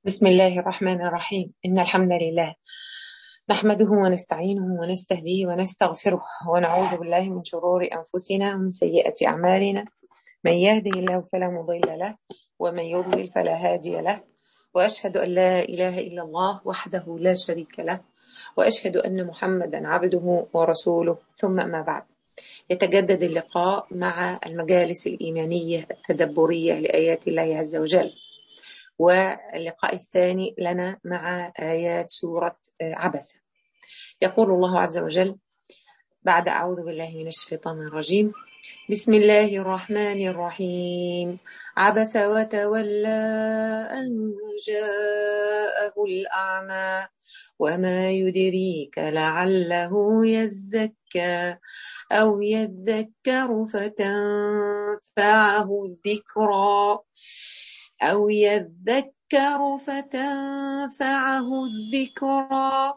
بسم الله الرحمن الرحيم إن الحمد لله نحمده ونستعينه ونستهديه ونستغفره ونعوذ بالله من شرور أنفسنا ومن سيئات أعمالنا من يهده الله فلا مضل له ومن يضلل فلا هادي له وأشهد أن لا إله إلا الله وحده لا شريك له وأشهد أن محمدا عبده ورسوله ثم ما بعد يتجدد اللقاء مع المجالس الإيمانية التدبرية لآيات الله عز وجل واللقاء الثاني لنا مع آيات سورة عبسة يقول الله عز وجل بعد أعوذ بالله من الشيطان الرجيم بسم الله الرحمن الرحيم عبس وتولى أن جاءه الأعمى وما يدريك لعله يزكى أو يذكر فتنفعه الذكرى أو يذكر فتنفعه الذكرى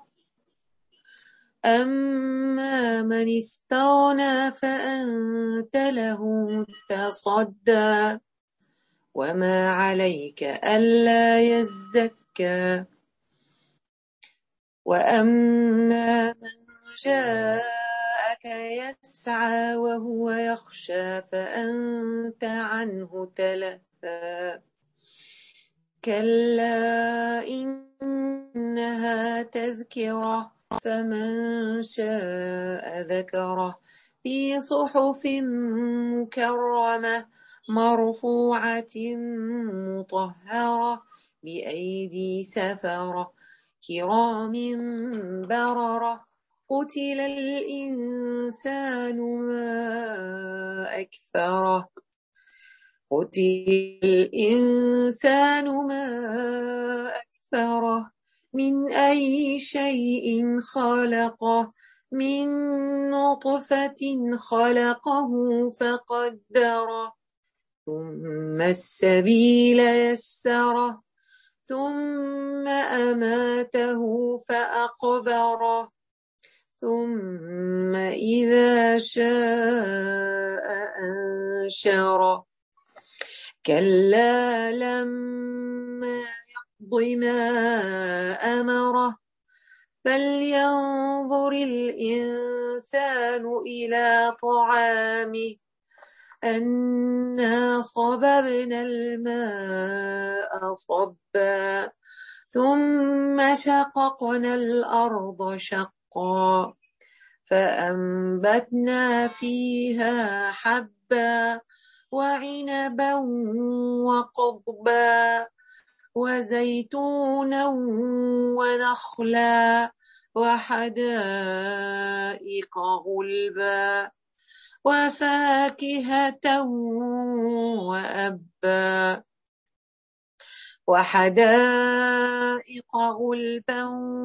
أما من استغنى فأنت له تصدى وما عليك ألا يزكى وأما من جاءك يسعى وهو يخشى فأنت عنه تلهى كلا إنها تذكرة فمن شاء ذكره في صحف مكرمة مرفوعة مطهرة بأيدي سفرة كرام بررة قتل الإنسان ما أكفره قتل الإنسان ما أكثره من أي شيء خلقه من نطفة خلقه فقدره ثم السبيل يسره ثم أماته فأقبره ثم إذا شاء أنشره كلا لما يقض ما أمره فلينظر الإنسان إلى طعامه أنا صببنا الماء صبا ثم شققنا الأرض شقا فأنبتنا فيها حبا وعنبا وقضبا وزيتونا ونخلا وحدائق غلبا وفاكهة وأبا وحدائق غلبا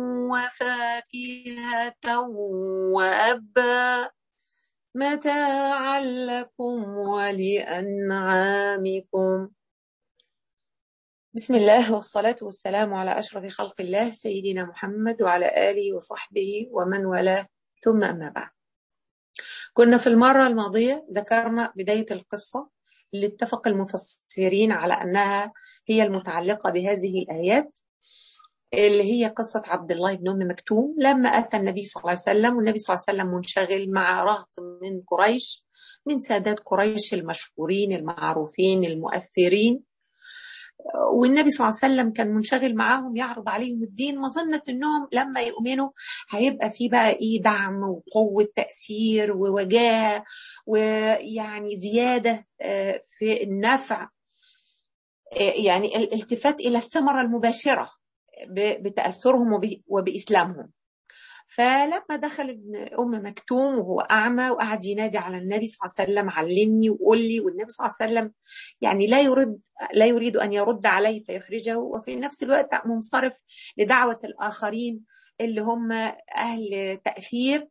وفاكهة وأبا متاعا لكم ولأنعامكم بسم الله والصلاة والسلام على أشرف خلق الله سيدنا محمد وعلى آله وصحبه ومن والاه ثم أما بعد كنا في المرة الماضية ذكرنا بداية القصة اللي اتفق المفسرين على أنها هي المتعلقة بهذه الآيات اللي هي قصة عبد الله بن أم مكتوم لما أتى النبي صلى الله عليه وسلم والنبي صلى الله عليه وسلم منشغل مع رهط من قريش من سادات قريش المشهورين المعروفين المؤثرين والنبي صلى الله عليه وسلم كان منشغل معاهم يعرض عليهم الدين مظنة انهم لما يؤمنوا هيبقى في بقى ايه دعم وقوة تأثير ووجاهة ويعني زيادة في النفع يعني الالتفات الى الثمرة المباشرة بتأثرهم وبإسلامهم فلما دخل ابن أم مكتوم وهو أعمى وقعد ينادي على النبي صلى الله عليه وسلم علمني وقول لي والنبي صلى الله عليه وسلم يعني لا يرد لا يريد أن يرد عليه فيخرجه وفي نفس الوقت منصرف لدعوة الآخرين اللي هم أهل تأثير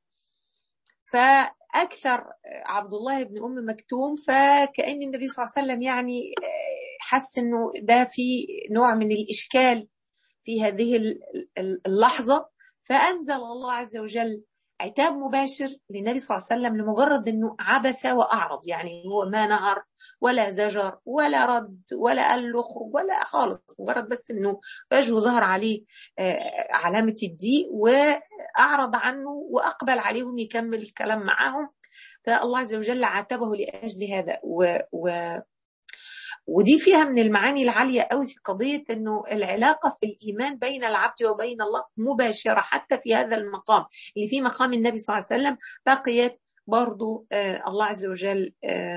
فأكثر عبد الله بن أم مكتوم فكأن النبي صلى الله عليه وسلم يعني حس إنه ده في نوع من الإشكال في هذه اللحظة فأنزل الله عز وجل عتاب مباشر للنبي صلى الله عليه وسلم لمجرد انه عبس واعرض يعني هو ما نهر ولا زجر ولا رد ولا قال له اخرج ولا خالص مجرد بس انه وجهه ظهر عليه علامه الضيق واعرض عنه واقبل عليهم يكمل الكلام معاهم فالله عز وجل عاتبه لاجل هذا و, و ودي فيها من المعاني العالية قوي في قضية أنه العلاقة في الإيمان بين العبد وبين الله مباشرة حتى في هذا المقام اللي في مقام النبي صلى الله عليه وسلم بقيت برضو آه الله عز وجل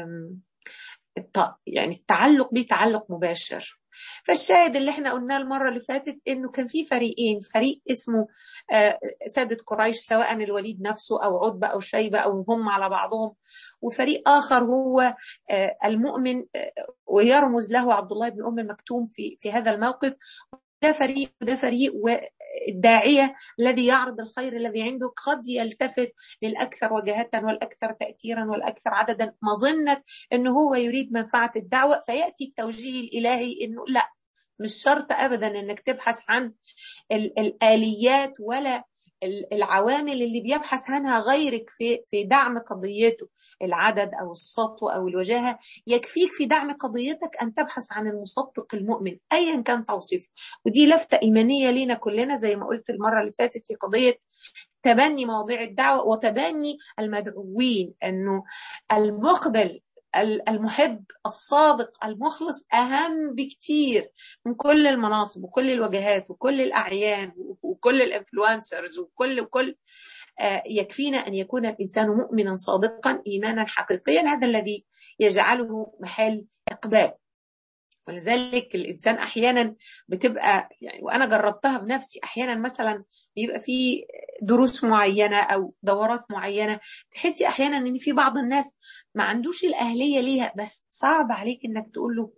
يعني التعلق به تعلق مباشر فالشاهد اللي احنا قلناه المره اللي فاتت انه كان في فريقين فريق اسمه ساده قريش سواء الوليد نفسه او عتبه او شيبه او هم على بعضهم وفريق اخر هو المؤمن ويرمز له عبد الله بن ام مكتوم في في هذا الموقف ده فريق وده فريق والداعية الذي يعرض الخير الذي عنده قد يلتفت للأكثر وجهة والأكثر تأثيرا والأكثر عددا مظنة أنه هو يريد منفعة الدعوة فيأتي التوجيه الإلهي أنه لا مش شرط أبدا أنك تبحث عن الآليات ولا العوامل اللي بيبحث عنها غيرك في في دعم قضيته العدد او السطو او الوجاهه يكفيك في دعم قضيتك ان تبحث عن المصدق المؤمن ايا كان توصيفه ودي لفته ايمانيه لينا كلنا زي ما قلت المره اللي فاتت في قضيه تبني مواضيع الدعوه وتبني المدعوين انه المقبل المحب الصادق المخلص اهم بكتير من كل المناصب وكل الوجهات وكل الاعيان وكل الانفلونسرز وكل وكل يكفينا ان يكون الانسان مؤمنا صادقا ايمانا حقيقيا هذا الذي يجعله محل اقبال ولذلك الانسان احيانا بتبقى يعني وانا جربتها بنفسي احيانا مثلا بيبقى في دروس معينه او دورات معينه تحسي احيانا ان في بعض الناس ما عندوش الاهليه ليها بس صعب عليك انك تقول له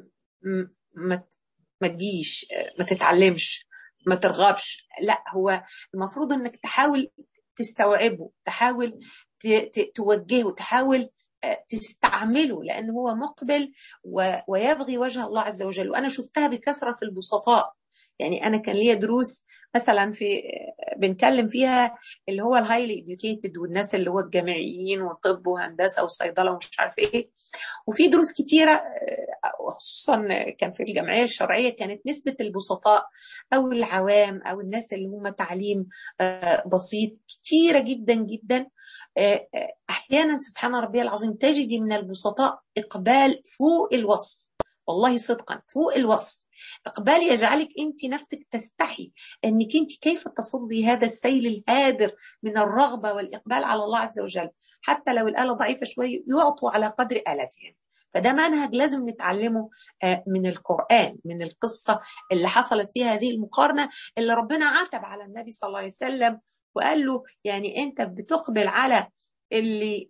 ما ما تجيش ما تتعلمش ما ترغبش لا هو المفروض انك تحاول تستوعبه تحاول توجهه تحاول تستعمله لأن هو مقبل ويبغي وجه الله عز وجل وأنا شفتها بكثرة في البسطاء يعني أنا كان ليا دروس مثلا في بنتكلم فيها اللي هو الهايلي اديوكيتد والناس اللي هو الجامعيين وطب وهندسه وصيدله ومش عارف ايه وفي دروس كتيره وخصوصا كان في الجمعيه الشرعيه كانت نسبه البسطاء او العوام او الناس اللي هم تعليم بسيط كتيره جدا جدا احيانا سبحان ربي العظيم تجدي من البسطاء اقبال فوق الوصف والله صدقا فوق الوصف اقبال يجعلك انت نفسك تستحي انك انت كيف تصدي هذا السيل الهادر من الرغبه والاقبال على الله عز وجل حتى لو الاله ضعيفه شويه يعطوا على قدر التهم فده منهج لازم نتعلمه من القرآن من القصة اللي حصلت فيها هذه المقارنة اللي ربنا عاتب على النبي صلى الله عليه وسلم وقال له يعني أنت بتقبل على اللي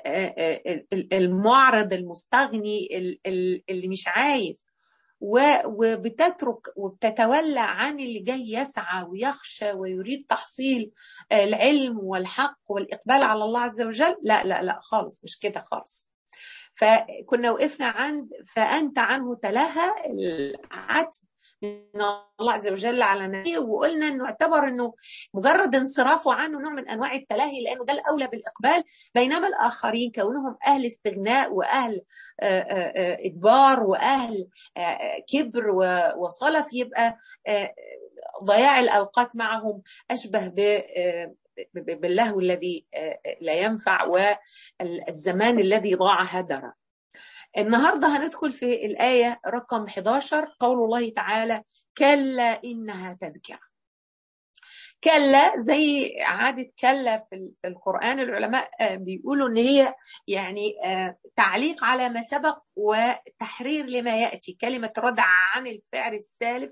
المعرض المستغني اللي مش عايز وبتترك وبتتولى عن اللي جاي يسعى ويخشى ويريد تحصيل العلم والحق والإقبال على الله عز وجل لا لا لا خالص مش كده خالص فكنا وقفنا عند فأنت عنه تلهى العتب من الله عز وجل على نبيه وقلنا انه اعتبر انه مجرد انصرافه عنه نوع من انواع التلهي لانه ده الاولى بالاقبال بينما الاخرين كونهم اهل استغناء واهل ادبار واهل كبر وصلف يبقى ضياع الاوقات معهم اشبه ب باللهو الذي لا ينفع والزمان الذي ضاع هدرا النهاردة هندخل في الآية رقم 11 قول الله تعالى كلا إنها تذكرة كلا زي عادة كلا في القرآن العلماء بيقولوا إن هي يعني تعليق على ما سبق وتحرير لما يأتي كلمة ردع عن الفعل السالف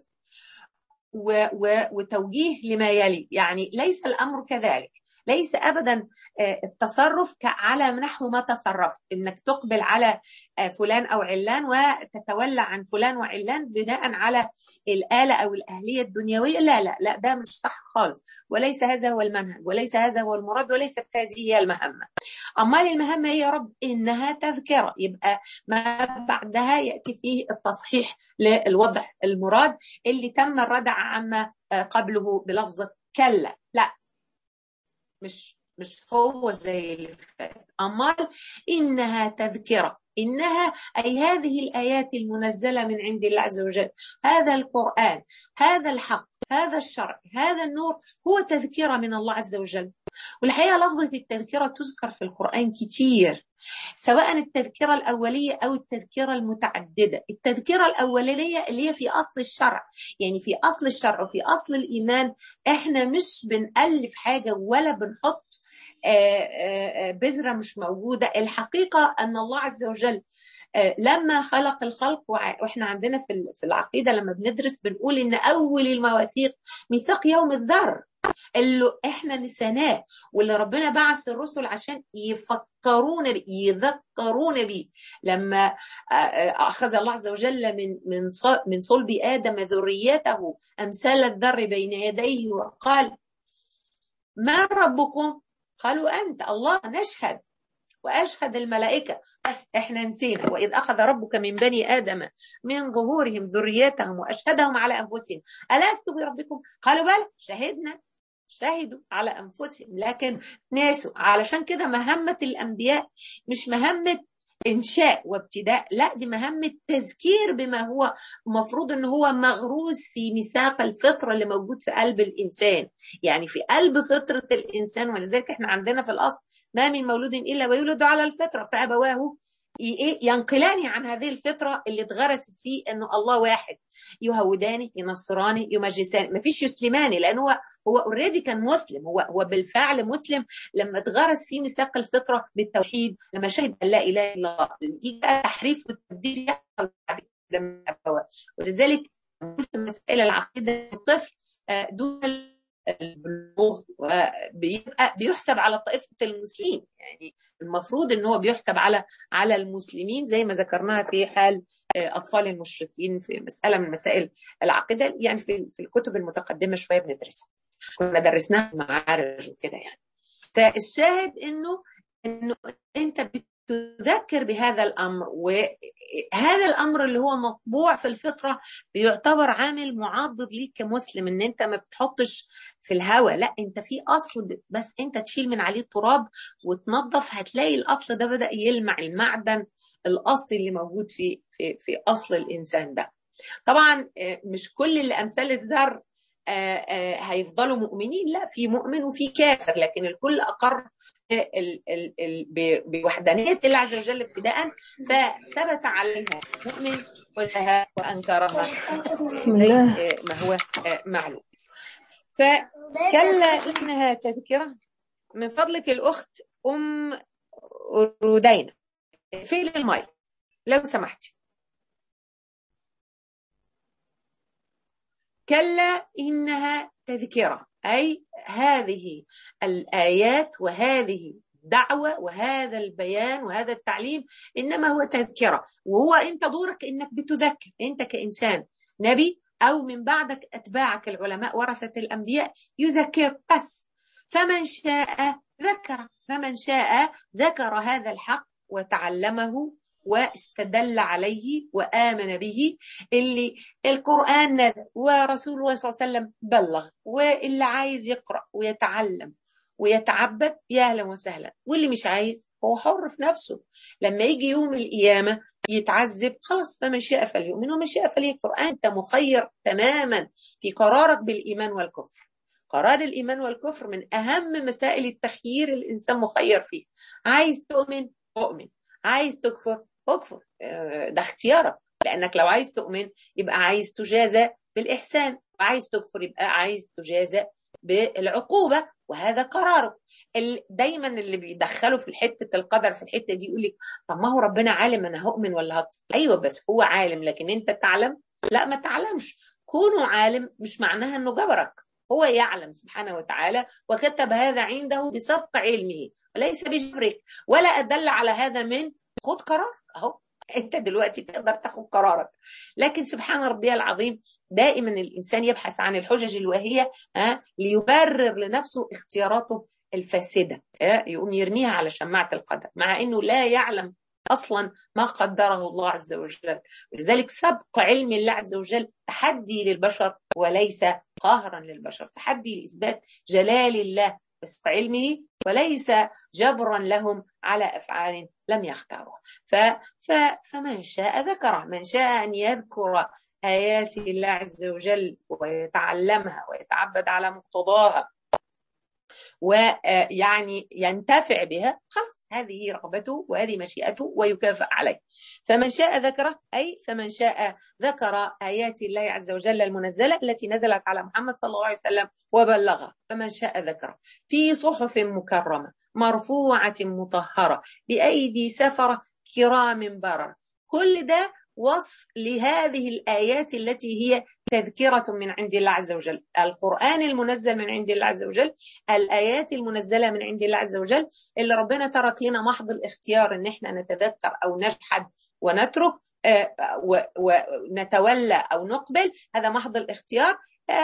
وتوجيه لما يلي يعني ليس الأمر كذلك ليس ابدا التصرف على نحو ما تصرفت انك تقبل على فلان او علان وتتولى عن فلان وعلان بناء على الآلة أو الأهلية الدنيوية لا لا لا ده مش صح خالص وليس هذا هو المنهج وليس هذا هو المراد وليست هذه هي المهمة أمال المهمة هي يا رب إنها تذكرة يبقى ما بعدها يأتي فيه التصحيح للوضع المراد اللي تم الردع عما قبله بلفظة كلا لا مش مش هو زي اللي فات أمال إنها تذكرة إنها أي هذه الآيات المنزلة من عند الله عز وجل هذا القرآن هذا الحق هذا الشرع هذا النور هو تذكرة من الله عز وجل والحقيقة لفظة التذكرة تذكر في القرآن كتير سواء التذكرة الأولية أو التذكرة المتعددة التذكرة الأولية اللي هي في أصل الشرع يعني في أصل الشرع وفي أصل الإيمان إحنا مش بنألف حاجة ولا بنحط بذرة مش موجودة الحقيقة أن الله عز وجل لما خلق الخلق واحنا عندنا في العقيده لما بندرس بنقول ان اول المواثيق ميثاق يوم الذر اللي احنا نسيناه واللي ربنا بعث الرسل عشان يفكرونا بيه يذكرونا بيه لما اخذ الله عز وجل من من من صلب ادم ذريته امثال الذر بين يديه وقال ما ربكم؟ قالوا انت الله نشهد واشهد الملائكه بس احنا نسينا واذ اخذ ربك من بني ادم من ظهورهم ذريتهم واشهدهم على انفسهم الست بربكم قالوا بلى شهدنا شهدوا على انفسهم لكن ناسوا علشان كده مهمه الانبياء مش مهمه انشاء وابتداء لا دي مهمه تذكير بما هو المفروض ان هو مغروس في ميثاق الفطره اللي موجود في قلب الانسان يعني في قلب فطره الانسان ولذلك احنا عندنا في الاصل ما من مولود الا ويولد على الفطره فابواه ينقلان عن هذه الفطره اللي اتغرست فيه انه الله واحد يهوداني ينصراني يمجساني ما فيش يسلماني لان هو هو اوريدي كان مسلم هو هو بالفعل مسلم لما اتغرس فيه ميثاق الفطره بالتوحيد لما شهد ان لا اله الا الله يجي تحريف والتبديل يحصل لما ولذلك في مسائل العقيده الطفل دون البلوغ بيبقى بيحسب على طائفه المسلمين يعني المفروض ان هو بيحسب على على المسلمين زي ما ذكرناها في حال اطفال المشركين في مساله من مسائل العقيده يعني في في الكتب المتقدمه شويه بندرسها كنا درسناها معارج وكده يعني فالشاهد انه انه انت تذكر بهذا الامر وهذا الامر اللي هو مطبوع في الفطره بيعتبر عامل معضد ليك كمسلم ان انت ما بتحطش في الهواء لا انت في اصل بس انت تشيل من عليه التراب وتنظف هتلاقي الاصل ده بدا يلمع المعدن الاصلي اللي موجود في في في اصل الانسان ده طبعا مش كل اللي امثال الذر هيفضلوا مؤمنين لا في مؤمن وفي كافر لكن الكل اقر بوحدانيه الله عز وجل ابتداء فثبت عليها مؤمن قلها وانكرها بسم الله ما هو معلوم فكلا انها تذكره من فضلك الاخت ام رودينا في الماي لو سمحتي كلا انها تذكره اي هذه الايات وهذه الدعوه وهذا البيان وهذا التعليم انما هو تذكره وهو انت دورك انك بتذكر انت كانسان نبي او من بعدك اتباعك العلماء ورثه الانبياء يذكر بس فمن شاء ذكر فمن شاء ذكر هذا الحق وتعلمه واستدل عليه وآمن به اللي القرآن نزل ورسول الله صلى الله عليه وسلم بلغ واللي عايز يقرأ ويتعلم ويتعبد يا أهلا وسهلا واللي مش عايز هو حر في نفسه لما يجي يوم القيامة يتعذب خلاص فمن شاء فليؤمن ومن شاء فليكفر أنت مخير تماما في قرارك بالإيمان والكفر قرار الإيمان والكفر من أهم مسائل التخيير الإنسان مخير فيه عايز تؤمن أؤمن عايز تكفر اكفر ده اختيارك لانك لو عايز تؤمن يبقى عايز تجازى بالاحسان وعايز تكفر يبقى عايز تجازى بالعقوبه وهذا قرارك دايما اللي بيدخلوا في حته القدر في الحته دي يقول لك طب ما هو ربنا عالم انا هؤمن ولا هكفر ايوه بس هو عالم لكن انت تعلم لا ما تعلمش كونه عالم مش معناها انه جبرك هو يعلم سبحانه وتعالى وكتب هذا عنده بسبق علمه وليس بجبرك ولا أدل على هذا من خد قرار أهو أنت دلوقتي تقدر تاخد قرارك لكن سبحان ربي العظيم دائما الإنسان يبحث عن الحجج الواهية ها ليبرر لنفسه اختياراته الفاسدة يقوم يرميها على شماعة القدر مع أنه لا يعلم اصلا ما قدره الله عز وجل ولذلك سبق علم الله عز وجل تحدي للبشر وليس قهرا للبشر تحدي لاثبات جلال الله وسبق علمه وليس جبرا لهم على أفعال لم يختاروها ف ف فمن شاء ذكره من شاء أن يذكر آيات الله عز وجل ويتعلمها ويتعبد على مقتضاها ويعني ينتفع بها خلاص هذه رغبته وهذه مشيئته ويكافئ عليه فمن شاء ذكره أي فمن شاء ذكر آيات الله عز وجل المنزلة التي نزلت على محمد صلى الله عليه وسلم وبلغها فمن شاء ذكره في صحف مكرمة مرفوعة مطهرة بأيدي سفرة كرام برر كل ده وصف لهذه الآيات التي هي تذكرة من عند الله عز وجل القرآن المنزل من عند الله عز وجل الآيات المنزلة من عند الله عز وجل اللي ربنا ترك لنا محض الاختيار ان احنا نتذكر او نجحد ونترك ونتولى او نقبل هذا محض الاختيار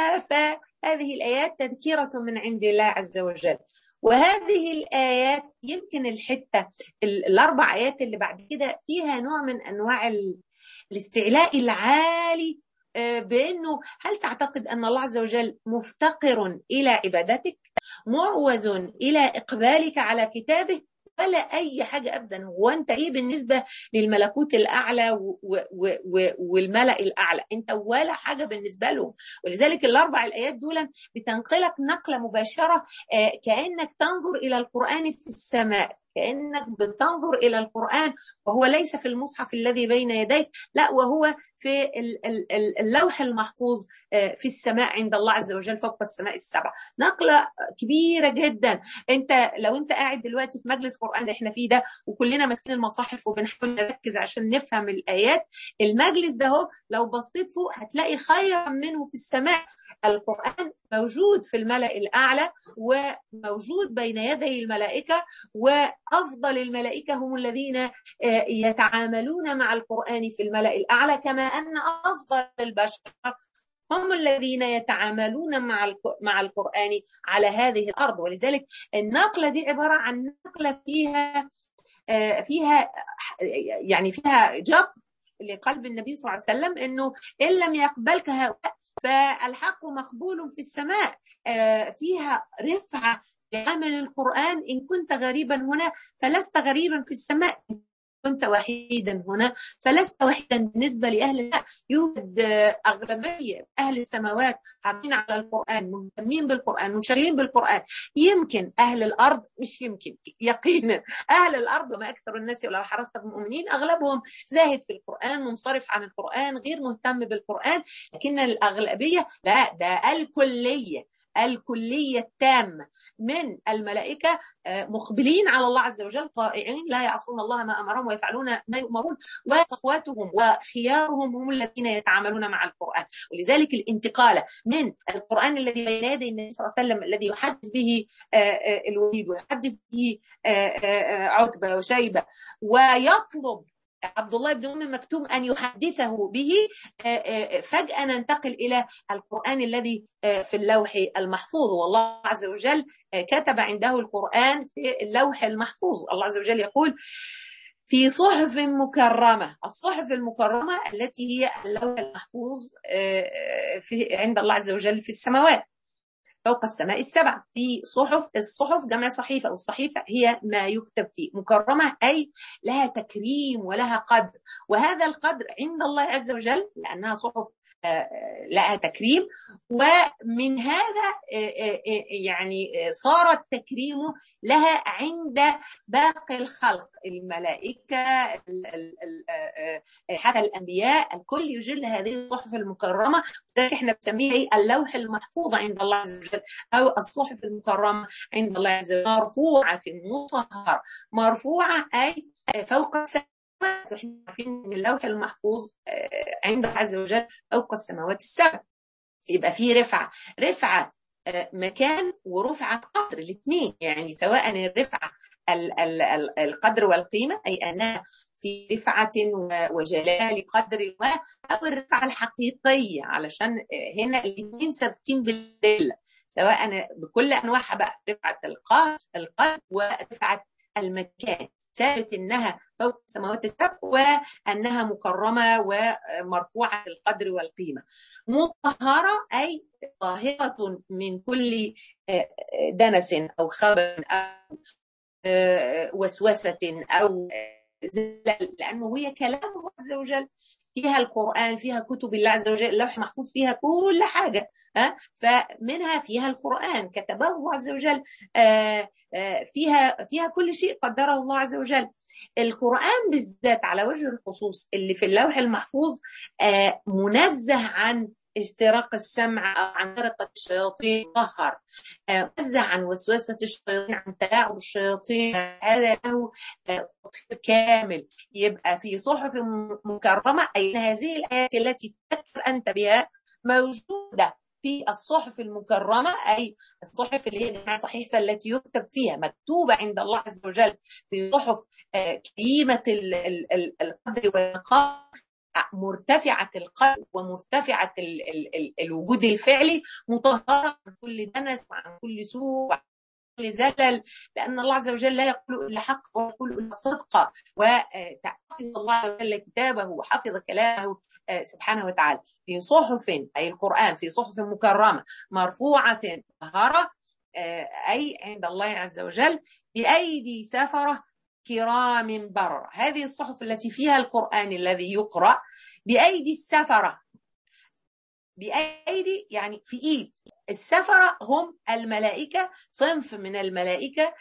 فهذه الآيات تذكرة من عند الله عز وجل وهذه الآيات يمكن الحتة الأربع آيات اللي بعد كده فيها نوع من أنواع الاستعلاء العالي بانه هل تعتقد ان الله عز وجل مفتقر الى عبادتك معوز الى اقبالك على كتابه ولا اي حاجه ابدا هو انت ايه بالنسبه للملكوت الاعلى و و و والملا الاعلى انت ولا حاجه بالنسبه لهم ولذلك الاربع الايات دول بتنقلك نقله مباشره كانك تنظر الى القران في السماء كانك بتنظر الى القران وهو ليس في المصحف الذي بين يديك لا وهو في اللوح المحفوظ في السماء عند الله عز وجل فوق السماء السبع نقله كبيره جدا انت لو انت قاعد دلوقتي في مجلس قران اللي احنا فيه ده وكلنا ماسكين المصاحف وبنحاول نركز عشان نفهم الايات المجلس ده هو لو بصيت فوق هتلاقي خيرا منه في السماء القرآن موجود في الملأ الأعلى وموجود بين يدي الملائكة وأفضل الملائكة هم الذين يتعاملون مع القرآن في الملأ الأعلى كما أن أفضل البشر هم الذين يتعاملون مع مع القرآن على هذه الأرض ولذلك النقلة دي عبارة عن نقلة فيها فيها يعني فيها جبر لقلب النبي صلى الله عليه وسلم انه ان لم يقبلك هؤلاء فالحق مقبول في السماء فيها رفعة لعمل القرآن إن كنت غريبا هنا فلست غريبا في السماء كنت وحيدا هنا فلست وحيدا بالنسبة لأهل الله يوجد أغلبية أهل السماوات عارفين على القرآن مهتمين بالقرآن منشغلين بالقرآن يمكن أهل الأرض مش يمكن يقينا أهل الأرض وما أكثر الناس ولو حرصت بالمؤمنين أغلبهم زاهد في القرآن منصرف عن القرآن غير مهتم بالقرآن لكن الأغلبية لا ده الكلية الكلية التامة من الملائكة مقبلين على الله عز وجل طائعين لا يعصون الله ما أمرهم ويفعلون ما يؤمرون وصفواتهم وخيارهم هم الذين يتعاملون مع القرآن ولذلك الانتقال من القرآن الذي بين يدي النبي صلى الله عليه وسلم الذي يحدث به الوليد ويحدث به عتبة وشيبة ويطلب عبد الله بن ام مكتوم ان يحدثه به فجاه ننتقل الى القران الذي في اللوح المحفوظ والله عز وجل كتب عنده القران في اللوح المحفوظ الله عز وجل يقول في صحف مكرمه الصحف المكرمه التي هي اللوح المحفوظ في عند الله عز وجل في السماوات فوق السماء السبع في صحف الصحف جمع صحيفة والصحيفة هي ما يكتب فيه مكرمة أي لها تكريم ولها قدر وهذا القدر عند الله عز وجل لأنها صحف لها تكريم ومن هذا يعني صار التكريم لها عند باقي الخلق الملائكة حتى الأنبياء الكل يجل هذه الصحف المكرمة ذلك احنا بنسميها اللوح المحفوظ عند الله عز وجل أو الصحف المكرمة عند الله عز وجل مرفوعة مطهرة مرفوعة أي فوق السماء احنا عارفين ان اللوح المحفوظ عند الله عز وجل فوق السماوات السبع يبقى في رفعه رفعه مكان ورفعه قدر الاثنين يعني سواء الرفعه القدر والقيمه اي انها في رفعه وجلال قدر ما او الرفعه الحقيقيه علشان هنا الاثنين ثابتين بالدله سواء بكل انواعها بقى رفعه القدر ورفعه المكان ثابت انها فوق السماوات السبع وانها مكرمه ومرفوعه القدر والقيمه. مطهره اي طاهره من كل دنس او خبر او وسوسه او زلل لانه هي كلام الله عز وجل فيها القرآن فيها كتب الله عز وجل اللوح محفوظ فيها كل حاجة ها فمنها فيها القرآن كتبه الله عز وجل آآ آآ فيها فيها كل شيء قدره الله عز وجل القرآن بالذات على وجه الخصوص اللي في اللوح المحفوظ منزه عن استراق السمع أو عن سرقة الشياطين طهر منزه عن وسوسة الشياطين عن تلاعب الشياطين هذا له تطهير كامل يبقى في صحف مكرمة أي هذه الآيات التي تذكر أنت بها موجودة في الصحف المكرمة أي الصحف اللي هي جماعة صحيفة التي يكتب فيها مكتوبة عند الله عز وجل في صحف كريمة القدر والنقاء مرتفعة القلب ومرتفعة ال ال ال الوجود الفعلي مطهرة عن كل دنس وعن كل سوء وعن كل زلل لأن الله عز وجل لا يقول إلا حق ويقول إلا صدقا وحفظ الله عز وجل كتابه وحفظ كلامه سبحانه وتعالى في صحف أي القرآن في صحف مكرمة مرفوعة مطهرة أي عند الله عز وجل بأيدي سفرة كرام برر هذه الصحف التي فيها القرآن الذي يقرأ بأيدي السفرة بأيدي يعني في إيد السفرة هم الملائكة صنف من الملائكة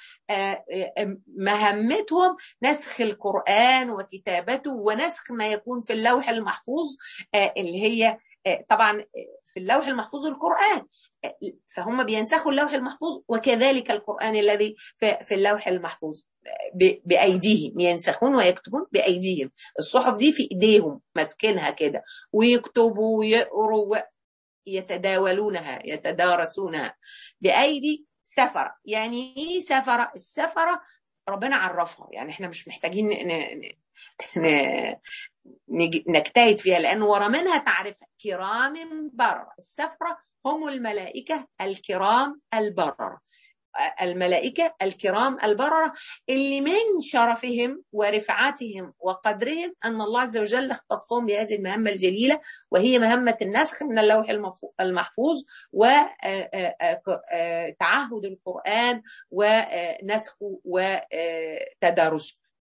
مهمتهم نسخ القرآن وكتابته ونسخ ما يكون في اللوح المحفوظ اللي هي طبعا في اللوح المحفوظ القرآن فهم بينسخوا اللوح المحفوظ وكذلك القرآن الذي في اللوح المحفوظ بأيديهم ينسخون ويكتبون بأيديهم الصحف دي في إيديهم ماسكينها كده ويكتبوا ويقروا يتداولونها يتدارسونها بأيدي سفرة يعني إيه سفرة السفرة ربنا عرفها يعني احنا مش محتاجين ن... ن... ن... نجتهد فيها لأن ورا منها تعرفها كرام برر السفرة هم الملائكة الكرام البرر الملائكة الكرام البررة اللي من شرفهم ورفعتهم وقدرهم أن الله عز وجل اختصهم بهذه المهمة الجليلة وهي مهمة النسخ من اللوح المحفوظ وتعهد القرآن ونسخه وتدارسه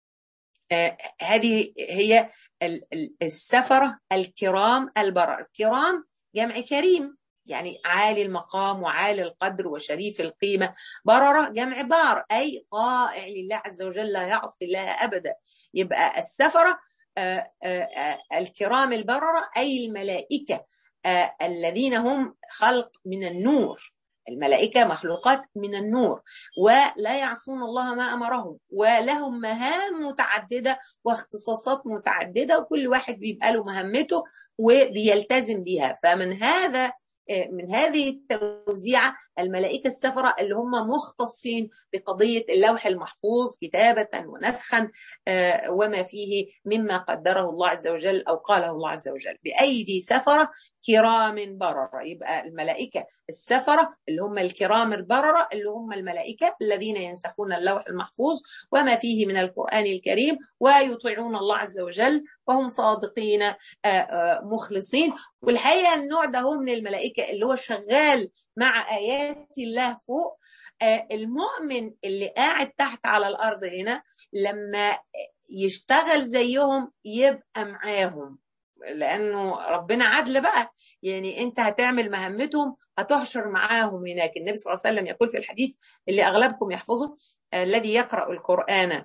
هذه هي السفرة الكرام البرر الكرام جمع كريم يعني عالي المقام وعالي القدر وشريف القيمة بررة جمع بار أي طائع لله عز وجل لا يعصي الله أبدا يبقى السفرة آآ آآ الكرام البررة أي الملائكة الذين هم خلق من النور الملائكة مخلوقات من النور ولا يعصون الله ما أمرهم ولهم مهام متعددة واختصاصات متعددة وكل واحد بيبقى له مهمته وبيلتزم بها فمن هذا من هذه التوزيعة الملائكة السفرة اللي هم مختصين بقضية اللوح المحفوظ كتابة ونسخا وما فيه مما قدره الله عز وجل أو قاله الله عز وجل بأيدي سفرة كرام بررة يبقى الملائكة السفرة اللي هم الكرام البررة اللي هم الملائكة الذين ينسخون اللوح المحفوظ وما فيه من القرآن الكريم ويطيعون الله عز وجل وهم صادقين مخلصين والحقيقة النوع ده هو من الملائكة اللي هو شغال مع آيات الله فوق المؤمن اللي قاعد تحت على الأرض هنا لما يشتغل زيهم يبقى معاهم لانه ربنا عدل بقى يعني انت هتعمل مهمتهم هتحشر معاهم هناك النبي صلى الله عليه وسلم يقول في الحديث اللي اغلبكم يحفظه الذي يقرا القران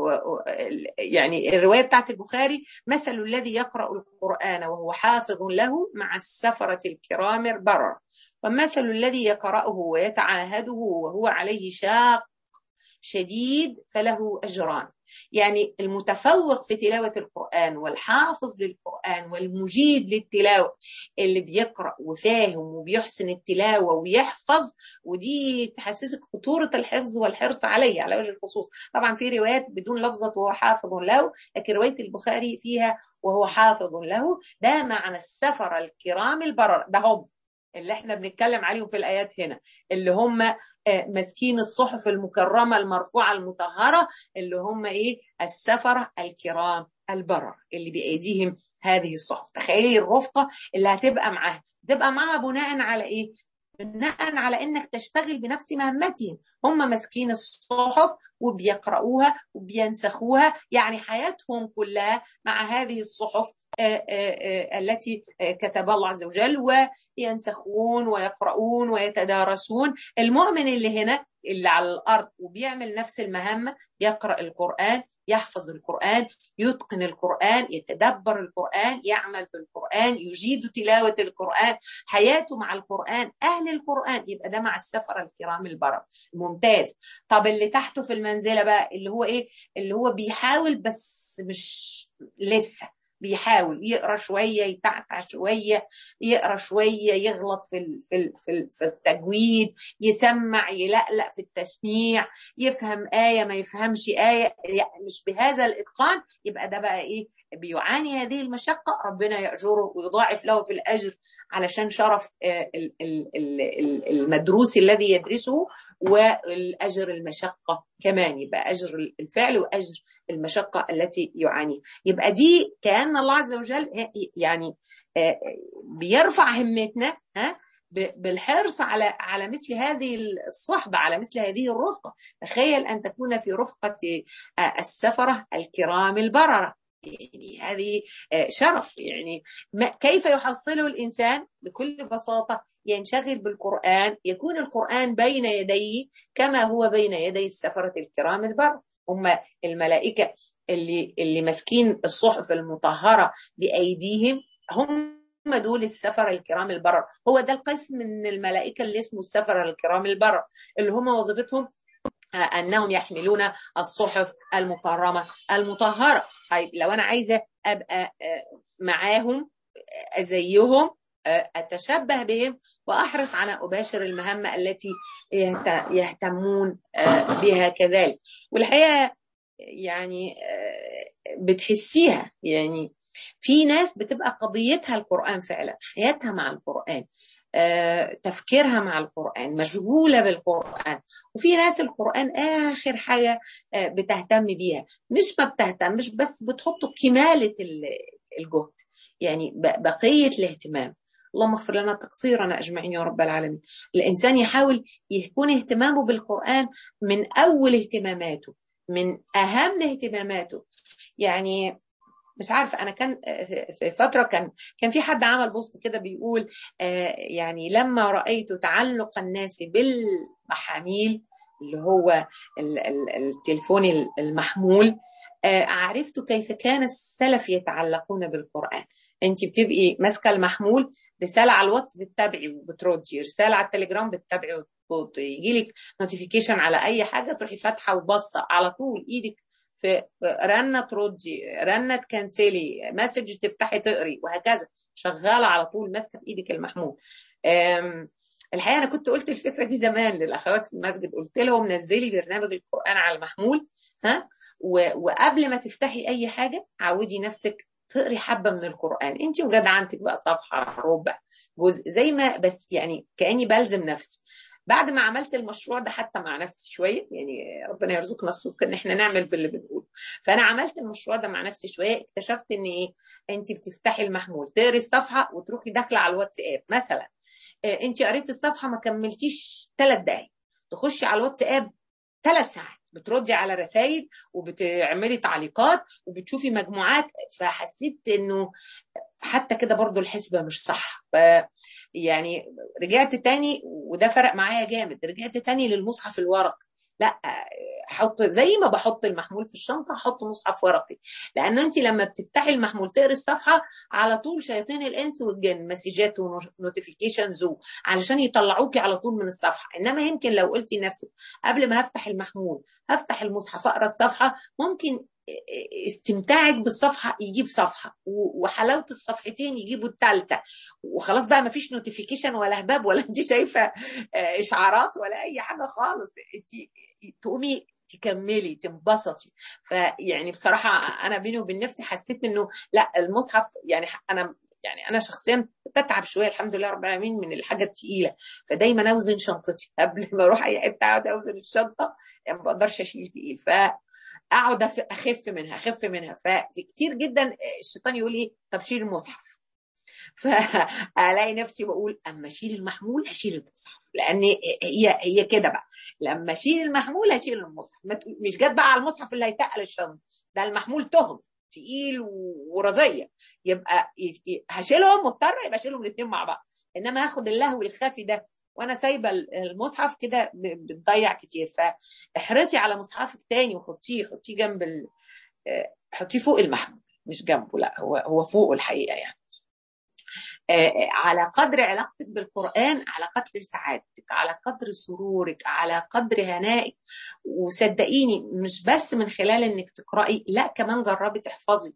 يعني الروايه بتاعت البخاري مثل الذي يقرا القران وهو حافظ له مع السفره الكرام البرر ومثل الذي يقراه ويتعاهده وهو عليه شاق شديد فله اجران يعني المتفوق في تلاوة القرآن والحافظ للقرآن والمجيد للتلاوة اللي بيقرأ وفاهم وبيحسن التلاوة ويحفظ ودي تحسسك خطورة الحفظ والحرص عليه على وجه الخصوص طبعا في روايات بدون لفظة وهو حافظ له لكن رواية البخاري فيها وهو حافظ له ده معنى السفر الكرام البرر ده هم اللي احنا بنتكلم عليهم في الايات هنا اللي هم ماسكين الصحف المكرمه المرفوعه المطهره اللي هم ايه السفره الكرام البرر اللي بايديهم هذه الصحف تخيلي الرفقه اللي هتبقى معاها تبقى معاها بناء على ايه بناء على انك تشتغل بنفس مهمتهم هم ماسكين الصحف وبيقرأوها وبينسخوها يعني حياتهم كلها مع هذه الصحف التي كتبها الله عز وجل وينسخون ويقرؤون ويتدارسون المؤمن اللي هنا اللي على الأرض وبيعمل نفس المهمة يقرأ القرآن يحفظ القرآن يتقن القرآن يتدبر القرآن يعمل بالقرآن يجيد تلاوة القرآن حياته مع القرآن أهل القرآن يبقى ده مع السفر الكرام البرر ممتاز طب اللي تحته في المنزلة بقى اللي هو إيه اللي هو بيحاول بس مش لسه بيحاول يقرا شويه يتعتع شويه يقرا شويه يغلط في في في, في التجويد يسمع يلقلق في التسميع يفهم ايه ما يفهمش ايه يعني مش بهذا الاتقان يبقى ده بقى ايه بيعاني هذه المشقه ربنا ياجره ويضاعف له في الاجر علشان شرف المدروس الذي يدرسه والاجر المشقه كمان يبقى اجر الفعل واجر المشقه التي يعاني يبقى دي كان الله عز وجل يعني بيرفع همتنا ها بالحرص على على مثل هذه الصحبه على مثل هذه الرفقه تخيل ان تكون في رفقه السفره الكرام البرره يعني هذه شرف يعني كيف يحصله الانسان بكل بساطه ينشغل بالقران يكون القران بين يديه كما هو بين يدي السفره الكرام البر هم الملائكه اللي اللي ماسكين الصحف المطهره بايديهم هم دول السفر الكرام البرر هو ده القسم من الملائكة اللي اسمه السفر الكرام البرر اللي هم وظيفتهم أنهم يحملون الصحف المكرمة المطهرة طيب لو أنا عايزة أبقى معاهم زيهم أتشبه بهم وأحرص على أباشر المهمة التي يهتمون بها كذلك والحقيقة يعني بتحسيها يعني في ناس بتبقى قضيتها القرآن فعلا حياتها مع القرآن تفكيرها مع القرآن مشغولة بالقرآن وفي ناس القرآن آخر حاجة بتهتم بيها مش ما بتهتمش بس بتحط كمالة الجهد يعني بقية الاهتمام اللهم اغفر لنا تقصيرنا اجمعين يا رب العالمين الانسان يحاول يكون اهتمامه بالقران من اول اهتماماته من اهم اهتماماته يعني مش عارفه انا كان في فتره كان كان في حد عمل بوست كده بيقول يعني لما رايت تعلق الناس بالمحاميل اللي هو التليفون المحمول عرفت كيف كان السلف يتعلقون بالقران انت بتبقي ماسكه المحمول رساله على الواتس بتتابعي وبتردي رساله على التليجرام بتتابعي يجي لك نوتيفيكيشن على اي حاجه تروحي فاتحه وباصه على طول ايدك في رنه تردي رنه تكنسلي مسج تفتحي تقري وهكذا شغاله على طول ماسكه في ايدك المحمول الحقيقه انا كنت قلت الفكره دي زمان للاخوات في المسجد قلت لهم نزلي برنامج القران على المحمول ها وقبل ما تفتحي اي حاجه عودي نفسك تقري حبه من القران انت وجدعنتك بقى صفحه ربع جزء زي ما بس يعني كاني بلزم نفسي بعد ما عملت المشروع ده حتى مع نفسي شويه يعني ربنا يرزقنا الصدق ان احنا نعمل باللي بنقوله فانا عملت المشروع ده مع نفسي شويه اكتشفت ان ايه انت بتفتحي المحمول تقري الصفحه وتروحي داخله على الواتساب مثلا انت قريتي الصفحه ما كملتيش ثلاث دقائق تخشي على الواتساب ثلاث ساعات بتردي على رسائل وبتعملي تعليقات وبتشوفي مجموعات فحسيت انه حتى كده برضو الحسبه مش صح ف يعني رجعت تاني وده فرق معايا جامد رجعت تاني للمصحف الورقي لا حط زي ما بحط المحمول في الشنطه احط مصحف ورقي لان انت لما بتفتحي المحمول تقري الصفحه على طول شياطين الانس والجن مسجات ونوتيفيكيشنز علشان يطلعوكي على طول من الصفحه انما يمكن لو قلتي لنفسك قبل ما هفتح المحمول هفتح المصحف اقرا الصفحه ممكن استمتاعك بالصفحه يجيب صفحه وحلاوه الصفحتين يجيبوا الثالثه وخلاص بقى ما فيش نوتيفيكيشن ولا هباب ولا انت شايفه اشعارات ولا اي حاجه خالص انت تقومي تكملي تنبسطي فيعني بصراحه انا بيني وبين نفسي حسيت انه لا المصحف يعني انا يعني انا شخصيا بتعب شويه الحمد لله رب العالمين من الحاجه الثقيله فدايما اوزن شنطتي قبل ما اروح اي حته اقعد اوزن الشنطه يعني ما بقدرش اشيل تقيل ف اقعد اخف منها اخف منها ففي كتير جدا الشيطان يقول ايه طب شيل المصحف فالاقي نفسي بقول اما اشيل المحمول هشيل المصحف لان هي هي كده بقى لما اشيل المحمول هشيل المصحف مش جت بقى على المصحف اللي هيتقل الشنطه ده المحمول تهم تقيل ورزيه يبقى هشيلهم مضطر يبقى اشيلهم الاثنين مع بعض انما هاخد اللهو الخفي ده وانا سايبه المصحف كده بتضيع كتير فاحرصي على مصحفك تاني وحطيه حطيه جنب ال... حطيه فوق المحمول مش جنبه لا هو هو فوقه الحقيقه يعني على قدر علاقتك بالقرآن على قدر سعادتك على قدر سرورك على قدر هنائك وصدقيني مش بس من خلال انك تقرأي لا كمان جربي تحفظي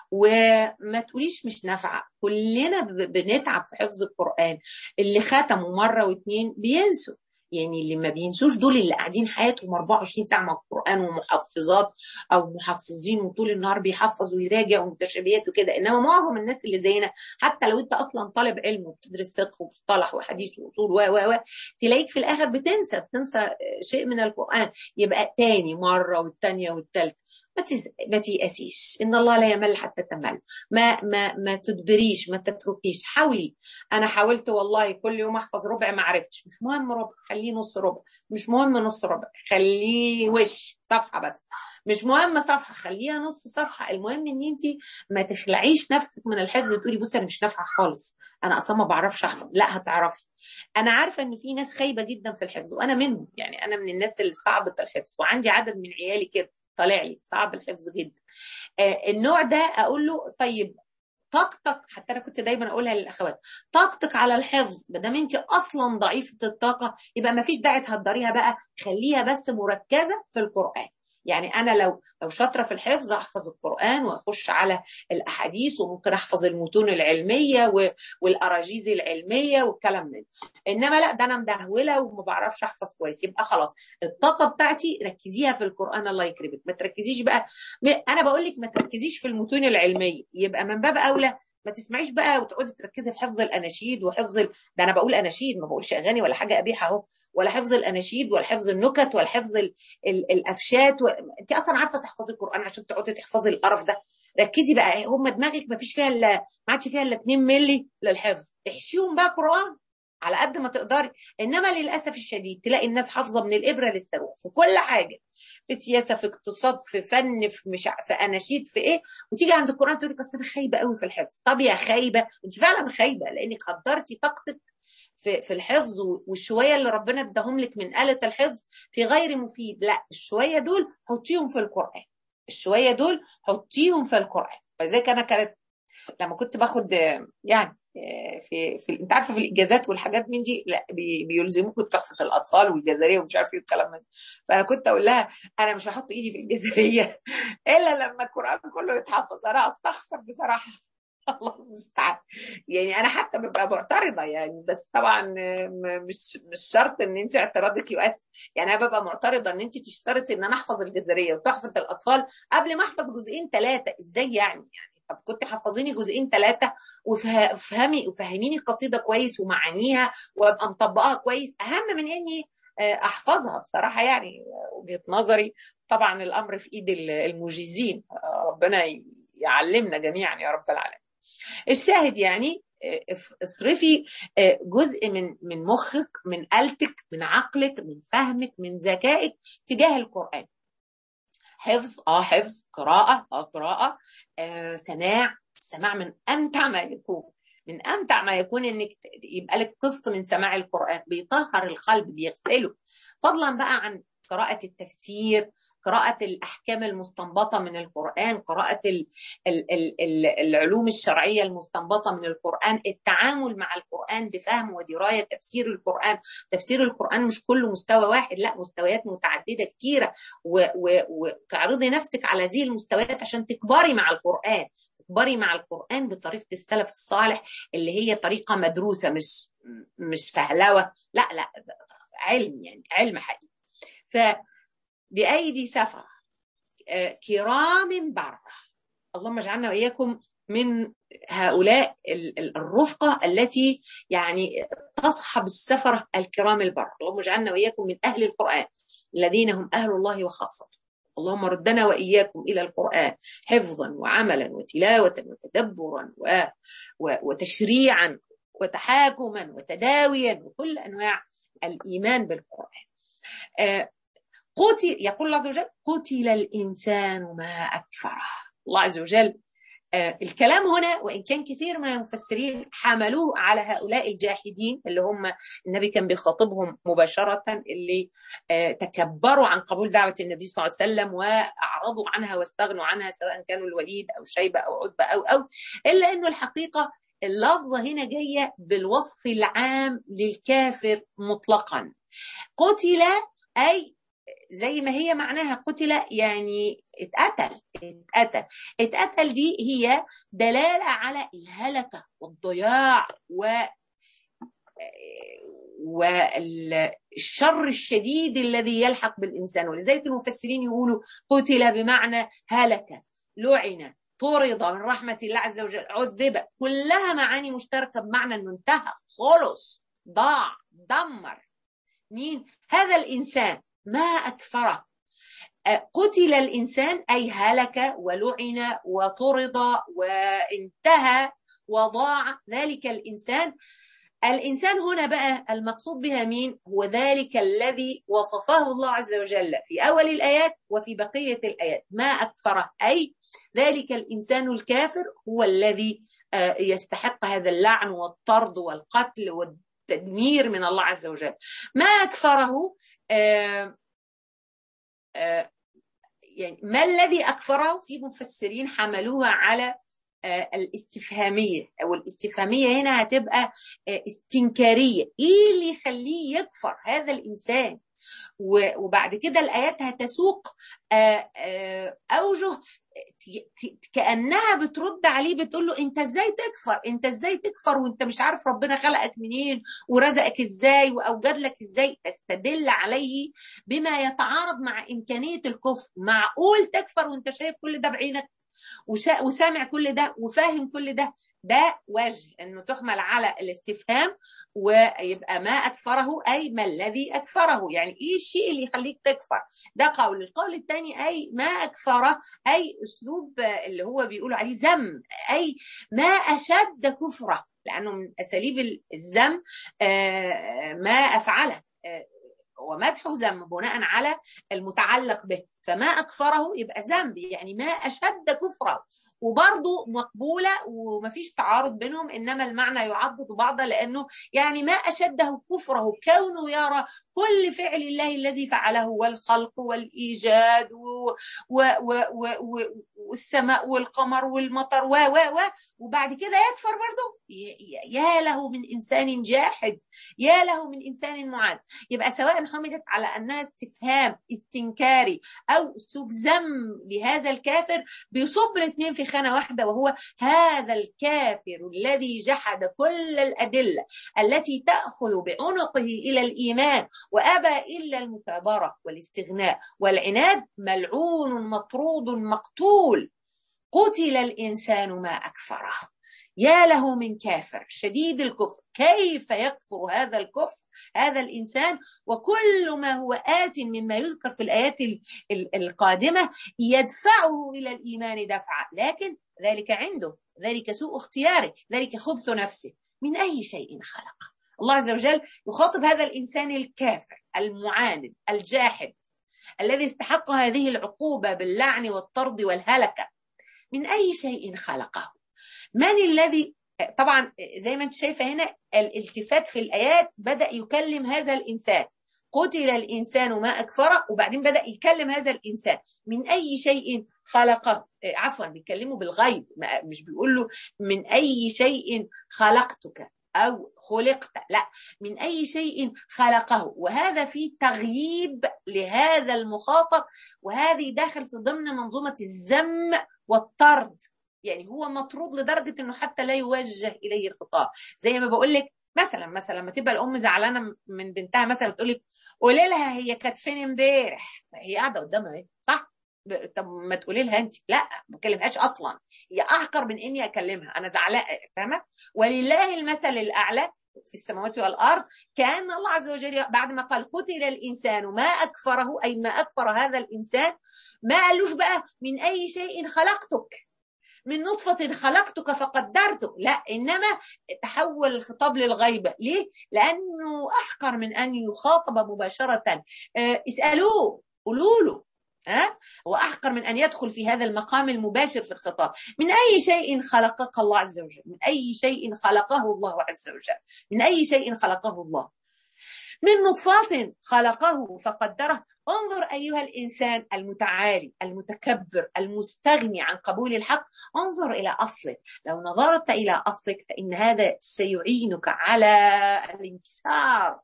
وما تقوليش مش نافعة كلنا بنتعب في حفظ القرآن اللي ختموا مرة واتنين بينسوا يعني اللي ما بينسوش دول اللي قاعدين حياتهم 24 ساعه مع القران ومحفظات او محفظين وطول النهار بيحفظ ويراجع ومتشابهات وكده انما معظم الناس اللي زينا حتى لو انت اصلا طالب علم وبتدرس فقه ومصطلح وحديث واصول و و و تلاقيك في الاخر بتنسى بتنسى شيء من القران يبقى تاني مره والثانيه والثالثه ما تز... ما تيأسيش ان الله لا يمل حتى تمل ما ما ما تدبريش ما تتركيش حاولي انا حاولت والله كل يوم احفظ ربع ما عرفتش مش مهم ربع خليه نص ربع مش مهم نص ربع خليه وش صفحه بس مش مهم صفحه خليها نص صفحه المهم ان انت ما تخلعيش نفسك من الحفظ تقولي بصي انا مش نافعه خالص انا اصلا ما بعرفش احفظ لا هتعرفي انا عارفه ان في ناس خايبه جدا في الحفظ وانا منهم يعني انا من الناس اللي صعبه الحفظ وعندي عدد من عيالي كده طالع لي صعب الحفظ جدا آه النوع ده اقول له طيب طاقتك حتى انا كنت دايما اقولها للاخوات طاقتك على الحفظ ما دام انت اصلا ضعيفه الطاقه يبقى ما فيش داعي تهدريها بقى خليها بس مركزه في القران يعني انا لو لو شاطره في الحفظ احفظ القران واخش على الاحاديث وممكن احفظ المتون العلميه والاراجيز العلميه والكلام ده انما لا ده انا مدهوله وما بعرفش احفظ كويس يبقى خلاص الطاقه بتاعتي ركزيها في القران الله يكرمك ما تركزيش بقى انا بقول لك ما تركزيش في المتون العلميه يبقى من باب اولى ما تسمعيش بقى وتقعدي تركزي في حفظ الاناشيد وحفظ ال... ده انا بقول اناشيد ما بقولش اغاني ولا حاجه قبيحه اهو ولا حفظ الاناشيد ولا حفظ النكت ولا حفظ ال ال الافشات و... انت اصلا عارفه تحفظي القران عشان تقعدي تحفظي القرف ده ركزي بقى هم دماغك ما فيش فيها الا ما عادش فيها الا 2 مللي للحفظ احشيهم بقى قران على قد ما تقدري انما للاسف الشديد تلاقي الناس حافظه من الابره للصاروخ في كل حاجه في سياسه في اقتصاد في فن في مش في اناشيد في ايه وتيجي عند القران تقول لك اصل انا خايبه قوي في الحفظ طب يا خايبه انت فعلا خايبه لانك قدرتي طاقتك في في الحفظ والشويه اللي ربنا اداهم لك من آلة الحفظ في غير مفيد لا الشويه دول حطيهم في القران الشويه دول حطيهم في القران فذلك انا كانت لما كنت باخد يعني في في انت عارفه في الاجازات والحاجات من دي لا بي بيلزموك تحفه الاطفال والجزريه ومش عارف ايه الكلام من فانا كنت اقول لها انا مش هحط ايدي في الجزريه الا لما القران كله يتحفظ انا استخسر بصراحه الله المستعان يعني انا حتى ببقى معترضه يعني بس طبعا مش مش شرط ان انت اعتراضك يؤثر يعني انا ببقى معترضه ان انت تشترطي ان انا احفظ الجزريه وتحفظ الاطفال قبل ما احفظ جزئين ثلاثه ازاي يعني يعني طب كنت حفظيني جزئين ثلاثه وفهمي وفهميني القصيده كويس ومعانيها وابقى مطبقاها كويس اهم من اني احفظها بصراحه يعني وجهه نظري طبعا الامر في ايد المجيزين ربنا يعلمنا جميعا يا رب العالمين الشاهد يعني اصرفي جزء من من مخك من آلتك من عقلك من فهمك من ذكائك تجاه القرآن حفظ اه حفظ قراءة اه قراءة آه سماع السماع من أمتع ما يكون من أمتع ما يكون إنك يبقى لك قسط من سماع القرآن بيطهر القلب بيغسله فضلا بقى عن قراءة التفسير قراءة الأحكام المستنبطة من القرآن قراءة ال ال ال العلوم الشرعية المستنبطة من القرآن التعامل مع القرآن بفهم ودراية تفسير القرآن تفسير القرآن مش كله مستوى واحد لا مستويات متعددة كتيرة وتعرضي نفسك على هذه المستويات عشان تكبري مع القرآن تكبري مع القرآن بطريقة السلف الصالح اللي هي طريقة مدروسة مش مش فهلوة لا لا علم يعني علم حقيقي ف بأيدي سفر كرام برة اللهم اجعلنا وإياكم من هؤلاء الرفقة التي يعني تصحب السفرة الكرام البر اللهم اجعلنا وإياكم من أهل القرآن الذين هم أهل الله وخاصة اللهم ردنا وإياكم إلى القرآن حفظا وعملا وتلاوة وتدبرا و... و... وتشريعا وتحاكما وتداويا وكل أنواع الإيمان بالقرآن آه قتل يقول الله عز وجل قتل الإنسان ما أكفره الله عز وجل آه الكلام هنا وإن كان كثير من المفسرين حملوه على هؤلاء الجاحدين اللي هم النبي كان بيخاطبهم مباشرة اللي آه تكبروا عن قبول دعوة النبي صلى الله عليه وسلم وأعرضوا عنها واستغنوا عنها سواء كانوا الوليد أو شيبة أو عتبة أو أو إلا أنه الحقيقة اللفظة هنا جاية بالوصف العام للكافر مطلقا قتل أي زي ما هي معناها قتل يعني اتقتل اتقتل اتقتل دي هي دلالة على الهلكة والضياع و والشر الشديد الذي يلحق بالإنسان ولذلك المفسرين يقولوا قتل بمعنى هلك لعن طرد من رحمة الله عز وجل عذب كلها معاني مشتركة بمعنى أنه انتهى خلص ضاع دمر مين هذا الإنسان ما أكفره قتل الإنسان أي هلك ولعن وطرد وانتهى وضاع ذلك الإنسان الإنسان هنا بقى المقصود بها مين هو ذلك الذي وصفه الله عز وجل في أول الآيات وفي بقية الآيات ما أكفره أي ذلك الإنسان الكافر هو الذي يستحق هذا اللعن والطرد والقتل والتدمير من الله عز وجل ما أكفره آآ آآ يعني ما الذي أكفره في مفسرين حملوها على الاستفهامية أو الاستفهامية هنا هتبقى استنكارية إيه اللي يخليه يكفر هذا الإنسان وبعد كده الآيات هتسوق أوجه كأنها بترد عليه بتقول له أنت إزاي تكفر أنت إزاي تكفر وأنت مش عارف ربنا خلقك منين ورزقك إزاي وأوجد لك إزاي تستدل عليه بما يتعارض مع إمكانية الكفر معقول تكفر وأنت شايف كل ده بعينك وسامع كل ده وفاهم كل ده ده وجه انه تحمل على الاستفهام ويبقى ما اكفره اي ما الذي اكفره يعني ايه الشيء اللي يخليك تكفر ده قول القول الثاني اي ما اكفره اي اسلوب اللي هو بيقولوا عليه ذم اي ما اشد كفره لانه من اساليب الذم ما افعله ومدحه ذم بناء على المتعلق به فما أكفره يبقى ذنب يعني ما أشد كفره وبرضه مقبولة ومفيش تعارض بينهم إنما المعنى يعضد بعضا لأنه يعني ما أشده كفره كونه يرى كل فعل الله الذي فعله والخلق والإيجاد و و و و و والسماء والقمر والمطر و و و وبعد كده يكفر برضه يا له من إنسان جاحد يا له من إنسان معاند يبقى سواء حملت على أنها استفهام استنكاري أو أسلوب ذم لهذا الكافر بيصب الاثنين في خانة واحدة وهو هذا الكافر الذي جحد كل الأدلة التي تأخذ بعنقه إلى الإيمان وأبى إلا المكابرة والاستغناء والعناد ملعون مطرود مقتول قتل الإنسان ما أكفره يا له من كافر شديد الكفر كيف يكفر هذا الكفر هذا الإنسان وكل ما هو آت مما يذكر في الآيات القادمة يدفعه إلى الإيمان دفعا لكن ذلك عنده ذلك سوء اختياره ذلك خبث نفسه من أي شيء خلق الله عز وجل يخاطب هذا الإنسان الكافر المعاند الجاحد الذي استحق هذه العقوبة باللعن والطرد والهلكة من أي شيء خلقه من الذي طبعا زي ما انت شايفه هنا الالتفات في الايات بدا يكلم هذا الانسان قتل الانسان ما اكفره وبعدين بدا يكلم هذا الانسان من اي شيء خلقه عفوا بيتكلموا بالغيب مش بيقول له من اي شيء خلقتك او خلقت لا من اي شيء خلقه وهذا فيه تغييب لهذا المخاطب وهذه داخل في ضمن منظومه الذم والطرد يعني هو مطرود لدرجه انه حتى لا يوجه اليه الخطاب زي ما بقول لك مثلا مثلا لما تبقى الام زعلانه من بنتها مثلا بتقول لك قولي لها هي كانت فين امبارح هي قاعده قدامها اهي صح طب ما تقولي لها انت لا ما اكلمهاش اصلا هي احقر من اني اكلمها انا زعلانه فاهمه ولله المثل الاعلى في السماوات والارض كان الله عز وجل بعد ما قال قتل الانسان ما اكفره اي ما اكفر هذا الانسان ما قالوش بقى من اي شيء خلقتك من نطفة خلقتك فقدرتك لا إنما تحول الخطاب للغيبة ليه؟ لأنه أحقر من أن يخاطب مباشرة اسألوه قولوا له ها واحقر من ان يدخل في هذا المقام المباشر في الخطاب من اي شيء خلقك الله عز وجل من اي شيء خلقه الله عز وجل من اي شيء خلقه الله من نطفات خلقه فقدره انظر ايها الانسان المتعالي المتكبر المستغني عن قبول الحق انظر الى اصلك لو نظرت الى اصلك فان هذا سيعينك على الانكسار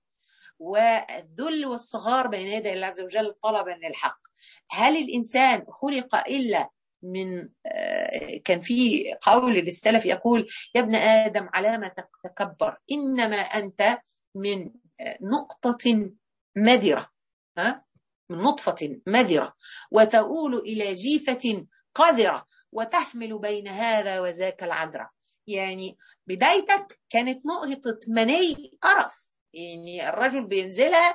والذل والصغار بين يدي الله عز وجل طلبا للحق هل الانسان خلق الا من كان في قول للسلف يقول يا ابن ادم على ما تتكبر انما انت من نقطه مذره ها من نطفه مذره وتؤول الى جيفه قذره وتحمل بين هذا وذاك العذره يعني بدايتك كانت نقطه مني قرف يعني الرجل بينزلها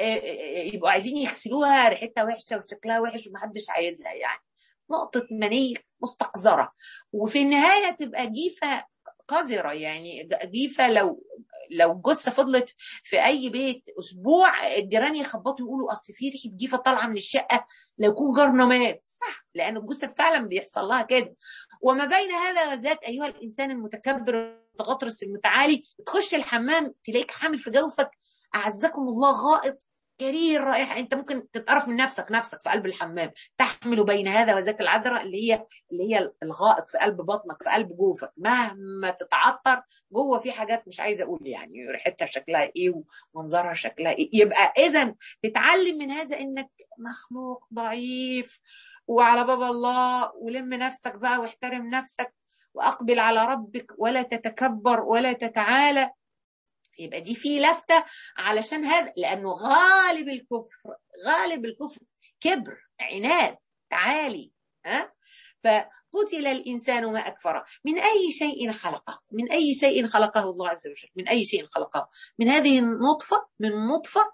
يبقوا عايزين يغسلوها ريحتها وحشه وشكلها وحش ومحدش عايزها يعني نقطه مني مستقذره وفي النهايه تبقى جيفه قذره يعني جيفه لو لو جثه فضلت في اي بيت اسبوع الجيران يخبطوا يقولوا اصل في ريحه جيفه طالعه من الشقه لو يكون جارنا مات صح لان الجثه فعلا بيحصل لها كده وما بين هذا وذاك ايها الانسان المتكبر المتغطرس المتعالي تخش الحمام تلاقيك حامل في جوفك اعزكم الله غائط كرير رائحه انت ممكن تتقرف من نفسك نفسك في قلب الحمام تحمل بين هذا وذاك العذراء اللي هي اللي هي الغائط في قلب بطنك في قلب جوفك مهما تتعطر جوه في حاجات مش عايزه اقول يعني ريحتها شكلها ايه ومنظرها شكلها ايه يبقى اذا تتعلم من هذا انك مخلوق ضعيف وعلى باب الله ولم نفسك بقى واحترم نفسك واقبل على ربك ولا تتكبر ولا تتعالى يبقى دي في لفته علشان هذا لانه غالب الكفر غالب الكفر كبر عناد تعالي ها فقتل الانسان ما اكفره من اي شيء خلقه من اي شيء خلقه الله عز وجل من اي شيء خلقه من هذه النطفه من نطفه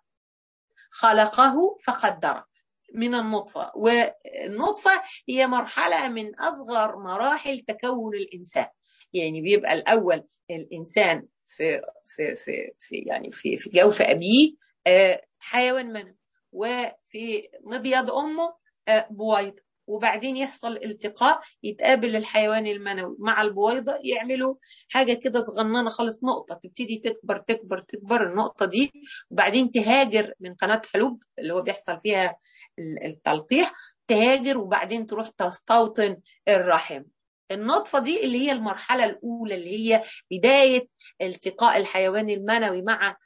خلقه فقدره من النطفه والنطفه هي مرحله من اصغر مراحل تكون الانسان يعني بيبقى الاول الانسان في في في في يعني في في جوف ابيه حيوان منوي وفي مبيض امه بويضه وبعدين يحصل التقاء يتقابل الحيوان المنوي مع البويضه يعملوا حاجه كده صغننه خالص نقطه تبتدي تكبر تكبر تكبر النقطه دي وبعدين تهاجر من قناه فلوب اللي هو بيحصل فيها التلقيح تهاجر وبعدين تروح تستوطن الرحم النطفة دي اللي هي المرحلة الأولى اللي هي بداية التقاء الحيوان المنوي مع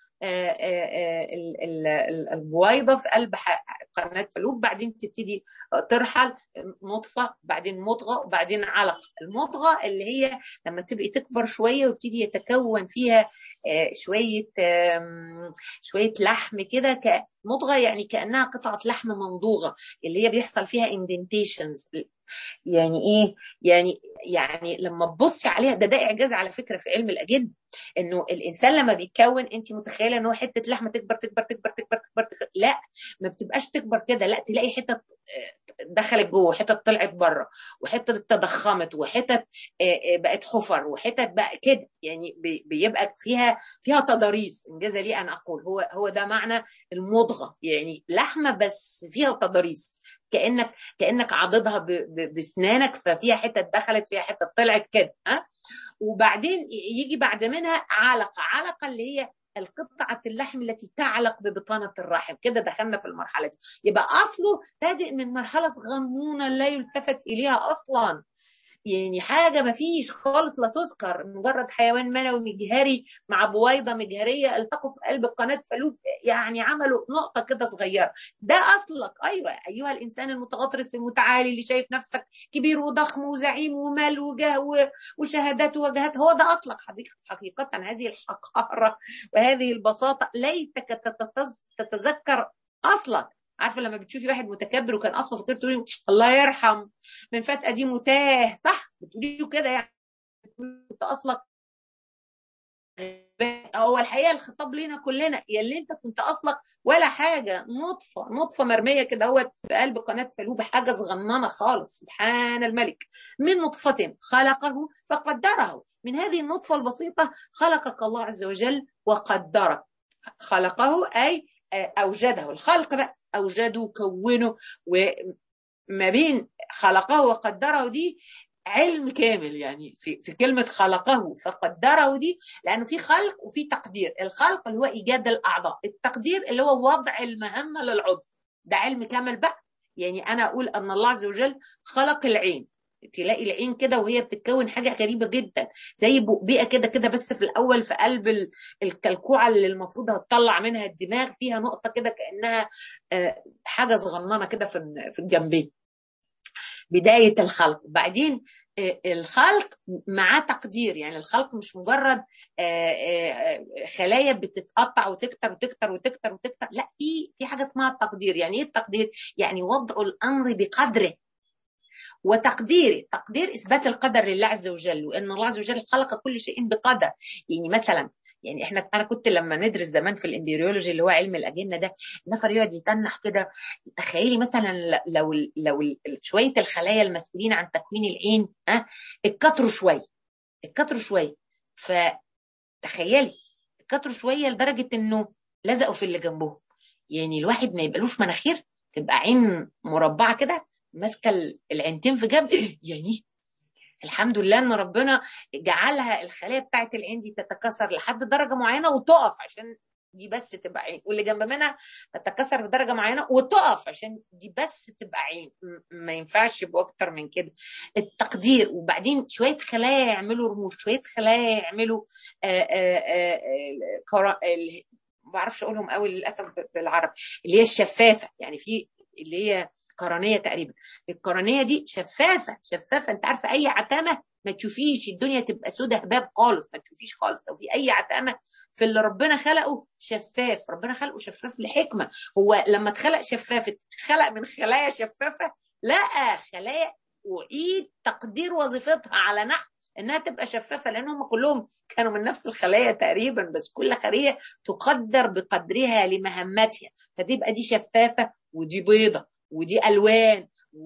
البويضة في قلب قناة فلوب بعدين تبتدي ترحل نطفة بعدين مضغة وبعدين علقة المضغة اللي هي لما تبقي تكبر شوية ويبتدي يتكون فيها شوية شوية لحم كده مضغة يعني كأنها قطعة لحم ممضوغة اللي هي بيحصل فيها اندنتيشنز يعني ايه يعني يعني لما تبصي عليها ده ده اعجاز على فكره في علم الاجنه انه الانسان لما بيتكون انت متخيله ان هو حته لحمه تكبر تكبر تكبر تكبر تكبر, تكبر. لا ما بتبقاش تكبر كده لا تلاقي حته دخلت جوه حتت طلعت بره وحتت تضخمت وحتت بقت حفر وحتت بقى كده يعني بيبقى فيها فيها تضاريس انجاز لي ان اقول هو هو ده معنى المضغه يعني لحمه بس فيها تضاريس كانك كانك عاضدها باسنانك ففيها حتت دخلت فيها حتت طلعت كده ها وبعدين يجي بعد منها علقه علقه اللي هي القطعة اللحم التي تعلق ببطانة الرحم كده دخلنا في المرحلة دي يبقى أصله بادئ من مرحلة صغنونة لا يلتفت إليها أصلا يعني حاجة ما فيش خالص لا تذكر مجرد حيوان منوي مجهري مع بويضة مجهرية التقوا في قلب قناة فلوب يعني عملوا نقطة كده صغيرة ده أصلك أيوة أيها الإنسان المتغطرس المتعالي اللي شايف نفسك كبير وضخم وزعيم ومال وجاه وشهادات ووجهات هو ده أصلك حقيقة هذه الحقارة وهذه البساطة ليتك تتذكر أصلك عارفه لما بتشوفي واحد متكبر وكان اصله فقير تقولي الله يرحم من فات قديم وتاه صح بتقولي له كده يعني كنت اصلك هو الحقيقه الخطاب لينا كلنا يا اللي انت كنت اصلك ولا حاجه نطفه نطفه مرميه كده هو في قلب قناه فلوب حاجه صغننه خالص سبحان الملك من نطفه خلقه فقدره من هذه النطفه البسيطه خلقك الله عز وجل وقدرك خلقه اي اوجده الخلق بقى اوجده كونه وما بين خلقه وقدره دي علم كامل يعني في في كلمه خلقه فقدره دي لانه في خلق وفي تقدير الخلق اللي هو ايجاد الاعضاء التقدير اللي هو وضع المهمه للعضو ده علم كامل بقى يعني انا اقول ان الله عز وجل خلق العين تلاقي العين كده وهي بتتكون حاجه غريبه جدا زي بؤبئه كده كده بس في الاول في قلب الكلكوعه اللي المفروض هتطلع منها الدماغ فيها نقطه كده كانها حاجه صغننه كده في في الجنبين بدايه الخلق وبعدين الخلق مع تقدير يعني الخلق مش مجرد خلايا بتتقطع وتكتر وتكتر وتكتر وتكتر لا في في حاجه اسمها التقدير يعني ايه التقدير يعني وضع الامر بقدره وتقديره تقدير اثبات القدر لله عز وجل وان الله عز وجل خلق كل شيء بقدر يعني مثلا يعني احنا انا كنت لما ندرس زمان في الامبريولوجي اللي هو علم الاجنه ده النفر يقعد يتنح كده تخيلي مثلا لو لو شويه الخلايا المسؤولين عن تكوين العين ها اتكتروا شويه اتكتروا شويه فتخيلي اتكتروا شويه لدرجه انه لزقوا في اللي جنبهم يعني الواحد ما يبقالوش مناخير تبقى عين مربعه كده ماسكه العينتين في جنب يعني الحمد لله ان ربنا جعلها الخلايا بتاعت العين دي تتكاثر لحد درجه معينه وتقف عشان دي بس تبقى عين واللي جنب منها تتكاثر بدرجه معينه وتقف عشان دي بس تبقى عين ما ينفعش يبقوا اكتر من كده التقدير وبعدين شويه خلايا يعملوا رموش شويه خلايا يعملوا آآ آآ آآ ما بعرفش اقولهم قوي للاسف بالعربي اللي هي الشفافه يعني في اللي هي قرنيه تقريبا القرنيه دي شفافه شفافه انت عارفه اي عتامه ما تشوفيش الدنيا تبقى سودة هباب خالص ما تشوفيش خالص لو في اي عتامه في اللي ربنا خلقه شفاف ربنا خلقه شفاف لحكمه هو لما اتخلق شفاف اتخلق من خلايا شفافه لا خلايا اعيد تقدير وظيفتها على نحو انها تبقى شفافه لان هم كلهم كانوا من نفس الخلايا تقريبا بس كل خليه تقدر بقدرها لمهمتها فتبقى دي شفافه ودي بيضه ودي الوان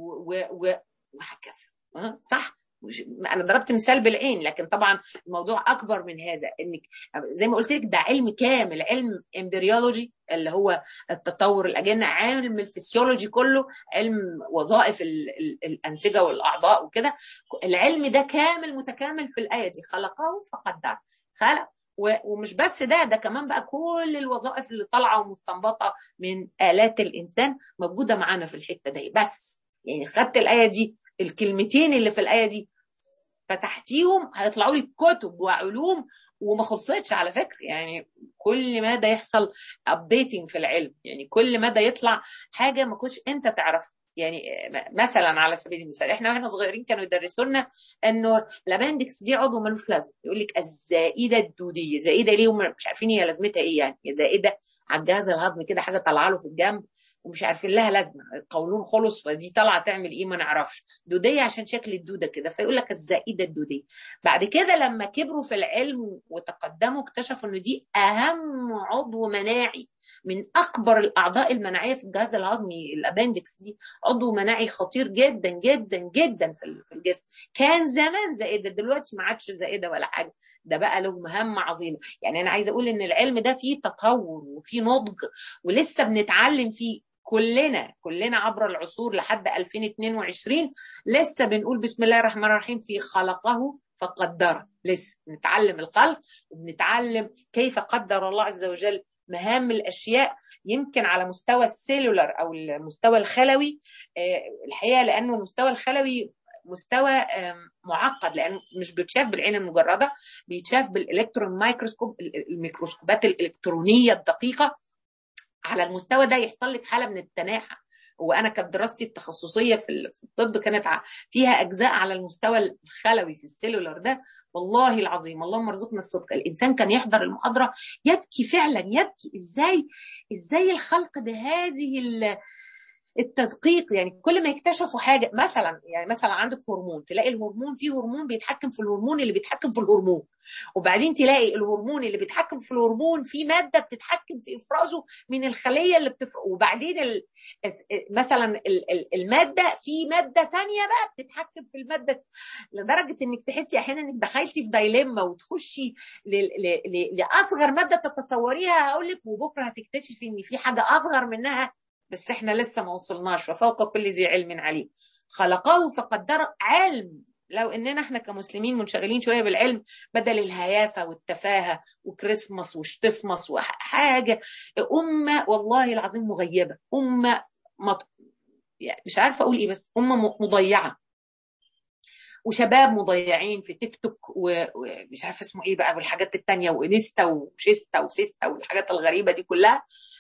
وهكذا صح انا ضربت مثال بالعين لكن طبعا الموضوع اكبر من هذا انك زي ما قلت لك ده علم كامل علم امبريولوجي اللي هو التطور الاجنه علم الفسيولوجي كله علم وظائف ال ال الانسجه والاعضاء وكده العلم ده كامل متكامل في الايه دي خلقه فقدر خلق ومش بس ده ده كمان بقى كل الوظائف اللي طالعه ومستنبطه من الات الانسان موجوده معانا في الحته دي بس يعني خدت الايه دي الكلمتين اللي في الايه دي فتحتيهم هيطلعوا لي كتب وعلوم وما خلصتش على فكره يعني كل مدى يحصل ابديتنج في العلم يعني كل مدى يطلع حاجه ما كنتش انت تعرفها يعني مثلا على سبيل المثال احنا واحنا صغيرين كانوا يدرسوا لنا انه الابندكس دي عضو ملوش لازمه يقول لك الزائده الدوديه زائده ليه مش عارفين هي لازمتها ايه يعني هي زائده على الجهاز الهضمي كده حاجه طالعه له في الجنب ومش عارفين لها لازمه القولون خلص فدي طالعه تعمل ايه ما نعرفش دوديه عشان شكل الدوده كده فيقول لك الزائده الدوديه بعد كده لما كبروا في العلم وتقدموا اكتشفوا ان دي اهم عضو مناعي من اكبر الاعضاء المناعيه في الجهاز الهضمي الابندكس دي عضو مناعي خطير جدا جدا جدا في الجسم كان زمان زائده دلوقتي ما عادش زائده ولا حاجه ده بقى له مهمه عظيمه يعني انا عايزه اقول ان العلم ده فيه تطور وفيه نضج ولسه بنتعلم فيه كلنا كلنا عبر العصور لحد 2022 لسه بنقول بسم الله الرحمن الرحيم في خلقه فقدره لسه بنتعلم الخلق وبنتعلم كيف قدر الله عز وجل مهام الاشياء يمكن على مستوى السيلولر او المستوى الخلوي الحقيقه لانه المستوى الخلوي مستوى معقد لانه مش بيتشاف بالعين المجرده بيتشاف بالالكترون مايكروسكوب الميكروسكوبات الالكترونيه الدقيقه على المستوى ده يحصل لك حاله من التناحه وانا كانت دراستي التخصصيه في الطب كانت فيها اجزاء على المستوى الخلوي في السيلولر ده والله العظيم اللهم ارزقنا الصدق الانسان كان يحضر المحاضره يبكي فعلا يبكي ازاي ازاي الخلق بهذه التدقيق يعني كل ما يكتشفوا حاجه مثلا يعني مثلا عندك هرمون تلاقي الهرمون في هرمون بيتحكم في الهرمون اللي بيتحكم في الهرمون وبعدين تلاقي الهرمون اللي بيتحكم في الهرمون في ماده بتتحكم في افرازه من الخليه اللي بتفرز وبعدين ال... مثلا الماده في ماده تانية بقى بتتحكم في الماده لدرجه انك تحسي احيانا انك دخلتي في دايليما وتخشي ل... ل... ل... لاصغر ماده تتصوريها هقول لك وبكره هتكتشفي ان في حاجه اصغر منها بس احنا لسه ما وصلناش وفوق كل ذي علم عليم خلقه فقدر علم لو اننا احنا كمسلمين منشغلين شويه بالعلم بدل الهيافه والتفاهه وكريسماس وشتسمس وحاجه امه والله العظيم مغيبه امه مط... يعني مش عارفه اقول ايه بس امه مضيعه وشباب مضيعين في تيك توك ومش عارفه اسمه ايه بقى والحاجات التانية وانستا وشيستا وفيستا والحاجات الغريبه دي كلها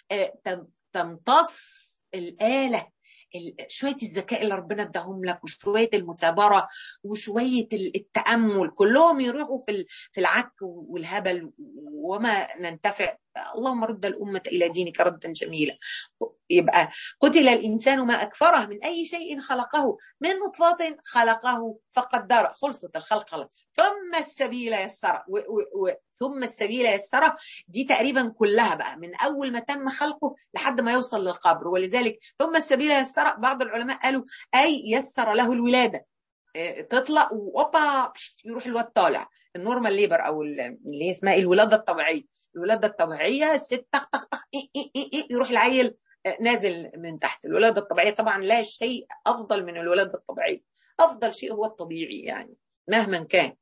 تمتص الاله شويه الذكاء اللي ربنا اداهم لك وشويه المثابره وشويه التامل كلهم يروحوا في في العك والهبل وما ننتفع اللهم رد الامه الى دينك ردا جميلا يبقى قتل الانسان ما اكفره من اي شيء خلقه من نطفه خلقه فقدره خلصت الخلق خلق. ثم السبيل يسره ثم السبيل يسره دي تقريبا كلها بقى من اول ما تم خلقه لحد ما يوصل للقبر ولذلك ثم السبيل يسره بعض العلماء قالوا اي يسر له الولاده تطلع واوبا يروح الواد طالع النورمال ليبر او اللي هي اسمها الولاده الطبيعيه الولاده الطبيعيه الست تخ تخ تخ إيه إيه إيه إيه يروح العيل نازل من تحت الولاده الطبيعيه طبعا لا شيء افضل من الولاده الطبيعيه افضل شيء هو الطبيعي يعني مهما كان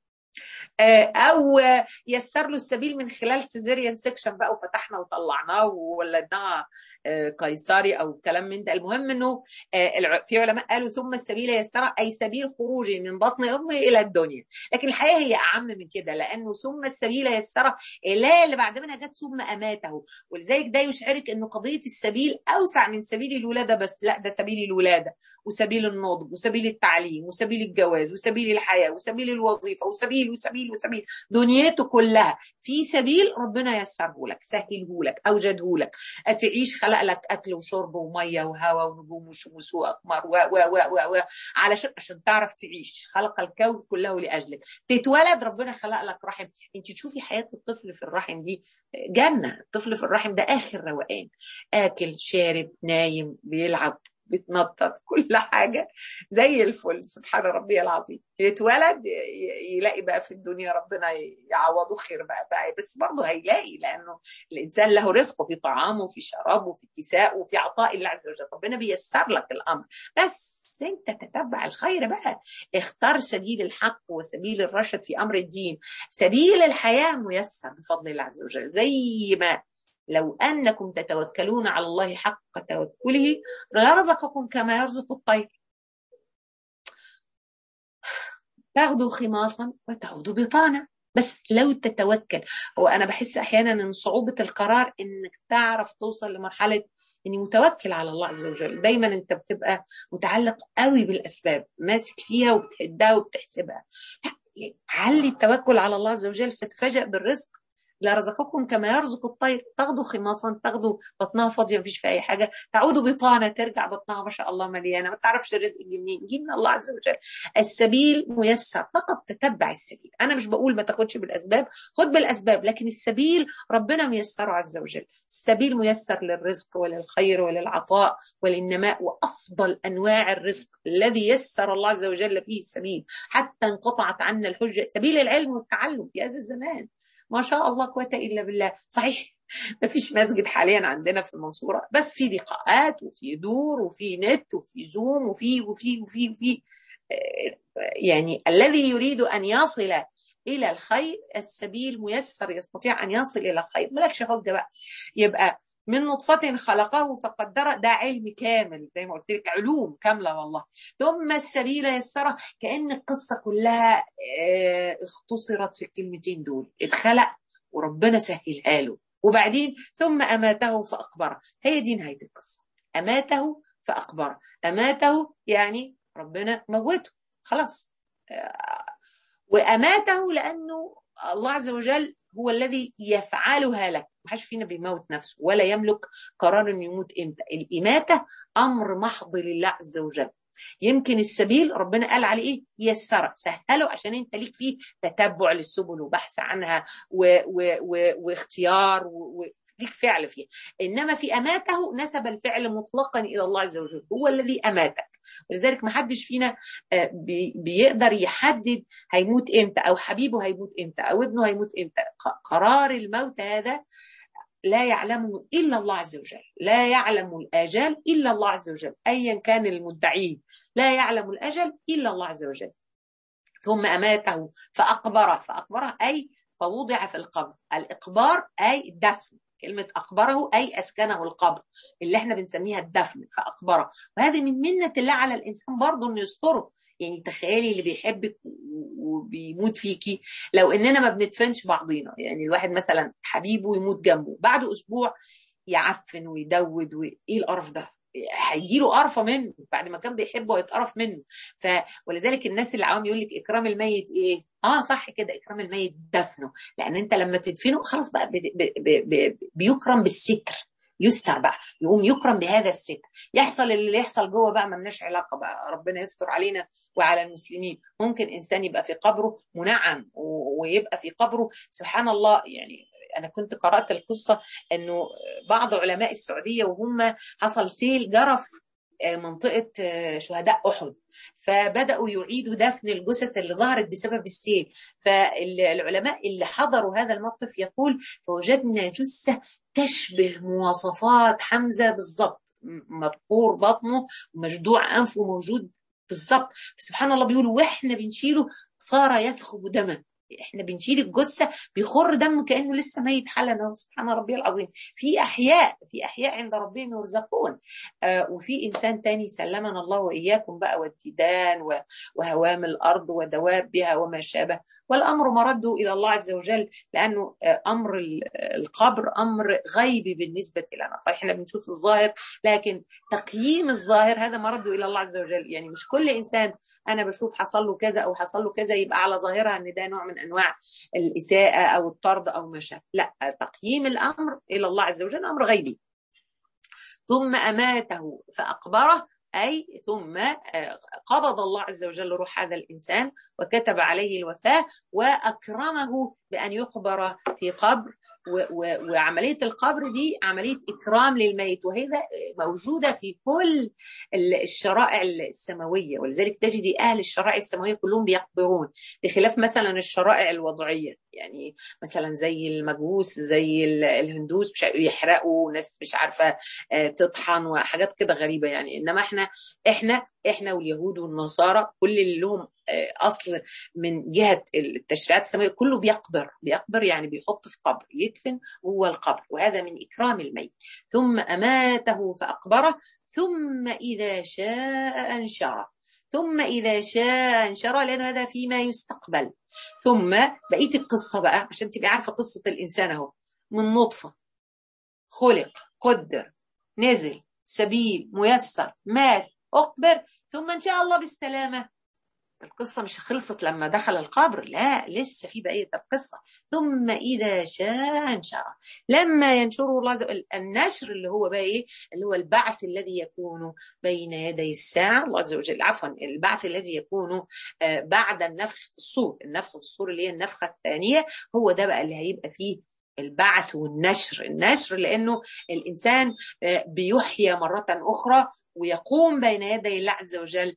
او يسر له السبيل من خلال سيزيريان سيكشن بقى وفتحنا وطلعناه وولدناه قيصري او كلام من ده المهم انه في علماء قالوا ثم السبيل يسر اي سبيل خروجه من بطن امه الى الدنيا لكن الحقيقه هي اعم من كده لانه ثم السبيل يسر لا اللي بعد منها جت ثم اماته ولذلك ده يشعرك انه قضيه السبيل اوسع من سبيل الولاده بس لا ده سبيل الولاده وسبيل النضج وسبيل التعليم وسبيل الجواز وسبيل الحياه وسبيل الوظيفه وسبيل وسبيل وسبيل دنيته كلها في سبيل ربنا يسره لك سهله لك اوجده لك تعيش خلق لك اكل وشرب وميه وهواء ونجوم وشموس واقمار و و و و, و علشان عشان تعرف تعيش خلق الكون كله لاجلك تتولد ربنا خلق لك رحم انت تشوفي حياه الطفل في الرحم دي جنه الطفل في الرحم ده اخر روقان اكل شارب نايم بيلعب بيتنطط كل حاجه زي الفل سبحان ربي العظيم يتولد يلاقي بقى في الدنيا ربنا يعوضه خير بقى, بقى بس برضه هيلاقي لانه الانسان له رزقه في طعامه وفي شرابه وفي كسائه وفي عطاء الله عز وجل ربنا بيسر لك الامر بس انت تتبع الخير بقى اختار سبيل الحق وسبيل الرشد في امر الدين سبيل الحياه ميسر بفضل الله عز وجل زي ما لو أنكم تتوكلون على الله حق توكله لرزقكم كما يرزق الطير تاخذوا خماصا وتعودوا بطانا بس لو تتوكل هو أنا بحس أحيانا أن صعوبة القرار أنك تعرف توصل لمرحلة اني متوكل على الله عز وجل دايما انت بتبقى متعلق قوي بالاسباب ماسك فيها وبتحدها وبتحسبها علي التوكل على الله عز وجل ستفاجأ بالرزق لرزقكم كما يرزق الطير تاخدوا خماصا تاخدوا بطنها فاضيه مفيش في اي حاجه تعودوا بطانه ترجع بطنها ما شاء الله مليانه ما تعرفش الرزق يجي منين يجي من الله عز وجل السبيل ميسر فقط تتبع السبيل انا مش بقول ما تاخدش بالاسباب خد بالاسباب لكن السبيل ربنا ميسره عز وجل السبيل ميسر للرزق وللخير وللعطاء وللنماء وافضل انواع الرزق الذي يسر الله عز وجل فيه السبيل حتى انقطعت عنا الحجه سبيل العلم والتعلم في هذا الزمان ما شاء الله قوة إلا بالله صحيح ما فيش مسجد حاليا عندنا في المنصورة بس في لقاءات وفي دور وفي نت وفي زوم وفي وفي وفي وفي يعني الذي يريد أن يصل إلى الخير السبيل ميسر يستطيع أن يصل إلى الخير مالكش حجة بقى يبقى من نطفة خلقه فقدر ده علم كامل زي ما قلت لك علوم كاملة والله ثم السبيل يسره كأن القصة كلها اختصرت في الكلمتين دول اتخلق وربنا سهلها له وبعدين ثم أماته فأقبره هي دي نهاية القصة أماته فأقبره أماته يعني ربنا موته خلاص وأماته لأنه الله عز وجل هو الذي يفعلها لك ما حدش فينا بيموت نفسه ولا يملك قرار انه يموت امتى الاماته امر محض لله عز وجل يمكن السبيل ربنا قال عليه ايه يسره سهله عشان انت ليك فيه تتبع للسبل وبحث عنها و و و واختيار و ليك فعل فيها انما في اماته نسب الفعل مطلقا الى الله عز وجل هو الذي اماتك ولذلك ما حدش فينا بيقدر يحدد هيموت امتى او حبيبه هيموت امتى او ابنه هيموت امتى قرار الموت هذا لا يعلمه الا الله عز وجل لا يعلم الاجال الا الله عز وجل ايا كان المدعين لا يعلم الاجل الا الله عز وجل ثم اماته فاقبره فاقبره اي فوضع في القبر الاقبار اي الدفن كلمة أقبره أي أسكنه القبر اللي احنا بنسميها الدفن فأقبره وهذه من منة الله على الإنسان برضه إنه يستره يعني تخيلي اللي بيحبك وبيموت فيكي لو إننا ما بندفنش بعضينا يعني الواحد مثلا حبيبه يموت جنبه بعد أسبوع يعفن ويدود وإيه القرف ده هيجي له قرفه منه بعد ما كان بيحبه هيتقرف منه ف ولذلك الناس اللي عوام يقول لك اكرام الميت ايه اه صح كده اكرام الميت دفنه لان انت لما تدفنه خلاص بقى بي بي بي بيكرم بالستر يستر بقى يقوم يكرم بهذا الستر يحصل اللي يحصل جوه بقى ملناش علاقه بقى ربنا يستر علينا وعلى المسلمين ممكن انسان يبقى في قبره منعم ويبقى في قبره سبحان الله يعني انا كنت قرات القصه انه بعض علماء السعوديه وهم حصل سيل جرف منطقه شهداء احد فبداوا يعيدوا دفن الجثث اللي ظهرت بسبب السيل فالعلماء اللي حضروا هذا الموقف يقول فوجدنا جثه تشبه مواصفات حمزه بالضبط مدقور بطنه ومجدوع انفه موجود بالظبط سبحان الله بيقولوا واحنا بنشيله صار يثخب دما احنا بنشيل الجثه بيخر دم كانه لسه ميت حالا سبحان ربي العظيم في احياء في احياء عند ربهم يرزقون آه وفي انسان تاني سلمنا الله واياكم بقى والديدان وهوام الارض ودوابها وما شابه والامر مرده الى الله عز وجل لانه امر القبر امر غيبي بالنسبه لنا صحيح احنا بنشوف الظاهر لكن تقييم الظاهر هذا مرده الى الله عز وجل يعني مش كل انسان انا بشوف حصل له كذا او حصل له كذا يبقى على ظاهرها ان ده نوع من انواع الاساءه او الطرد او ما شابه لا تقييم الامر الى الله عز وجل امر غيبي ثم اماته فاقبره أي ثم قبض الله عز وجل روح هذا الإنسان وكتب عليه الوفاة وأكرمه بأن يقبر في قبر وعملية القبر دي عملية إكرام للميت وهذا موجودة في كل الشرائع السماوية ولذلك تجدي أهل الشرائع السماوية كلهم بيقبرون بخلاف مثلا الشرائع الوضعية يعني مثلا زي المجوس زي الهندوس مش يحرقوا ناس مش عارفة تطحن وحاجات كده غريبة يعني إنما إحنا إحنا إحنا واليهود والنصارى كل اللي لهم اصل من جهه التشريعات السماويه كله بيقبر بيقبر يعني بيحط في قبر يدفن جوه القبر وهذا من اكرام الميت ثم اماته فاقبره ثم اذا شاء انشره ثم اذا شاء انشره لان هذا فيما يستقبل ثم بقيه القصه بقى عشان تبقي عارفه قصه الانسان اهو من نطفه خلق قدر نزل سبيل ميسر مات اقبر ثم ان شاء الله بالسلامه القصة مش خلصت لما دخل القبر لا لسه في بقية القصة ثم إذا شاء انشره لما ينشره الله عز وجل النشر اللي هو بقى إيه اللي هو البعث الذي يكون بين يدي الساعة الله عز وجل عفوا البعث الذي يكون بعد النفخ في الصور النفخ في الصور اللي هي النفخة الثانية هو ده بقى اللي هيبقى فيه البعث والنشر النشر لأنه الإنسان بيحيى مرة أخرى ويقوم بين يدي الله عز وجل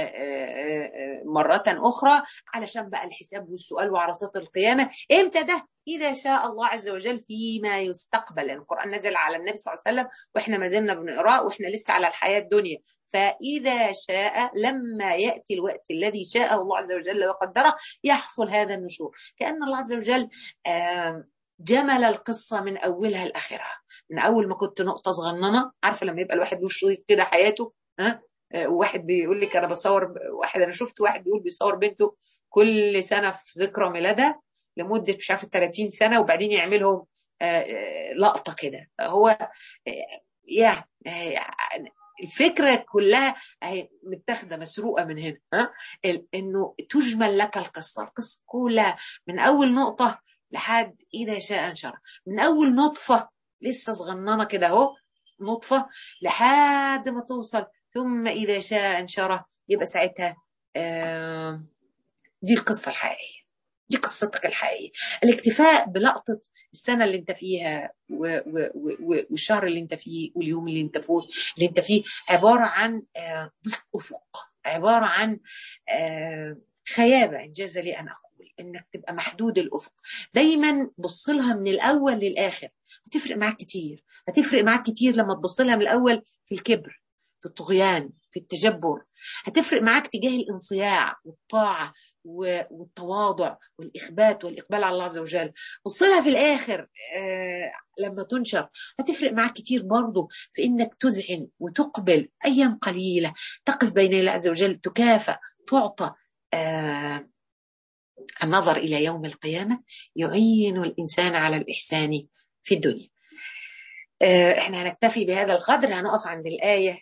مرة أخرى علشان بقى الحساب والسؤال وعرصات القيامة إمتى ده؟ إذا شاء الله عز وجل فيما يستقبل يعني القرآن نزل على النبي صلى الله عليه وسلم وإحنا ما زلنا بنقرأ وإحنا لسه على الحياة الدنيا فإذا شاء لما يأتي الوقت الذي شاء الله عز وجل وقدره يحصل هذا النشور كأن الله عز وجل جمل القصة من أولها لآخرها من أول ما كنت نقطة صغننة عارفة لما يبقى الواحد له شريط كده حياته ها وواحد بيقول لك أنا بصور واحد أنا شفت واحد بيقول بيصور بنته كل سنة في ذكرى ميلادها لمدة مش عارفة 30 سنة وبعدين يعملهم لقطة كده هو يا الفكرة كلها اهي متاخدة مسروقة من هنا ها انه تجمل لك القصة القصة كلها من اول نقطة لحد إذا شاء أنشره من أول نطفة لسه صغننة كده أهو نطفة لحد ما توصل ثم إذا شاء أنشره يبقى ساعتها آه دي القصة الحقيقية دي قصتك الحقيقية الاكتفاء بلقطة السنة اللي انت فيها و و و والشهر اللي انت فيه واليوم اللي انت فوت اللي انت فيه عبارة عن آه ضيق أفق عبارة عن آه خيابة إنجاز لي أن أقول إنك تبقى محدود الأفق دايما بص لها من الأول للآخر هتفرق معاك كتير هتفرق معاك كتير لما تبص لها من الأول في الكبر في الطغيان في التجبر هتفرق معاك تجاه الانصياع والطاعة والتواضع والإخبات والإقبال على الله عز وجل بص لها في الآخر آه لما تنشر هتفرق معاك كتير برضه في إنك تذعن وتقبل أيام قليلة تقف بين الله عز وجل تكافأ تعطى آه النظر إلى يوم القيامة يعين الإنسان على الإحسان في الدنيا آه احنا هنكتفي بهذا القدر هنقف عند الآية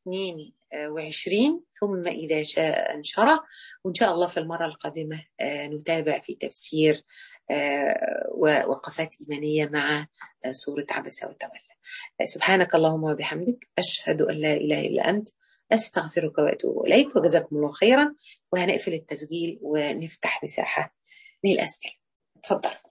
22 ثم إذا شاء أنشره وإن شاء الله في المرة القادمة آه نتابع في تفسير آه ووقفات إيمانية مع سورة عبس وتولى سبحانك اللهم وبحمدك أشهد أن لا إله إلا أنت أستغفرك وأتوب إليك وجزاكم الله خيرا وهنقفل التسجيل ونفتح مساحة للأسئلة تفضل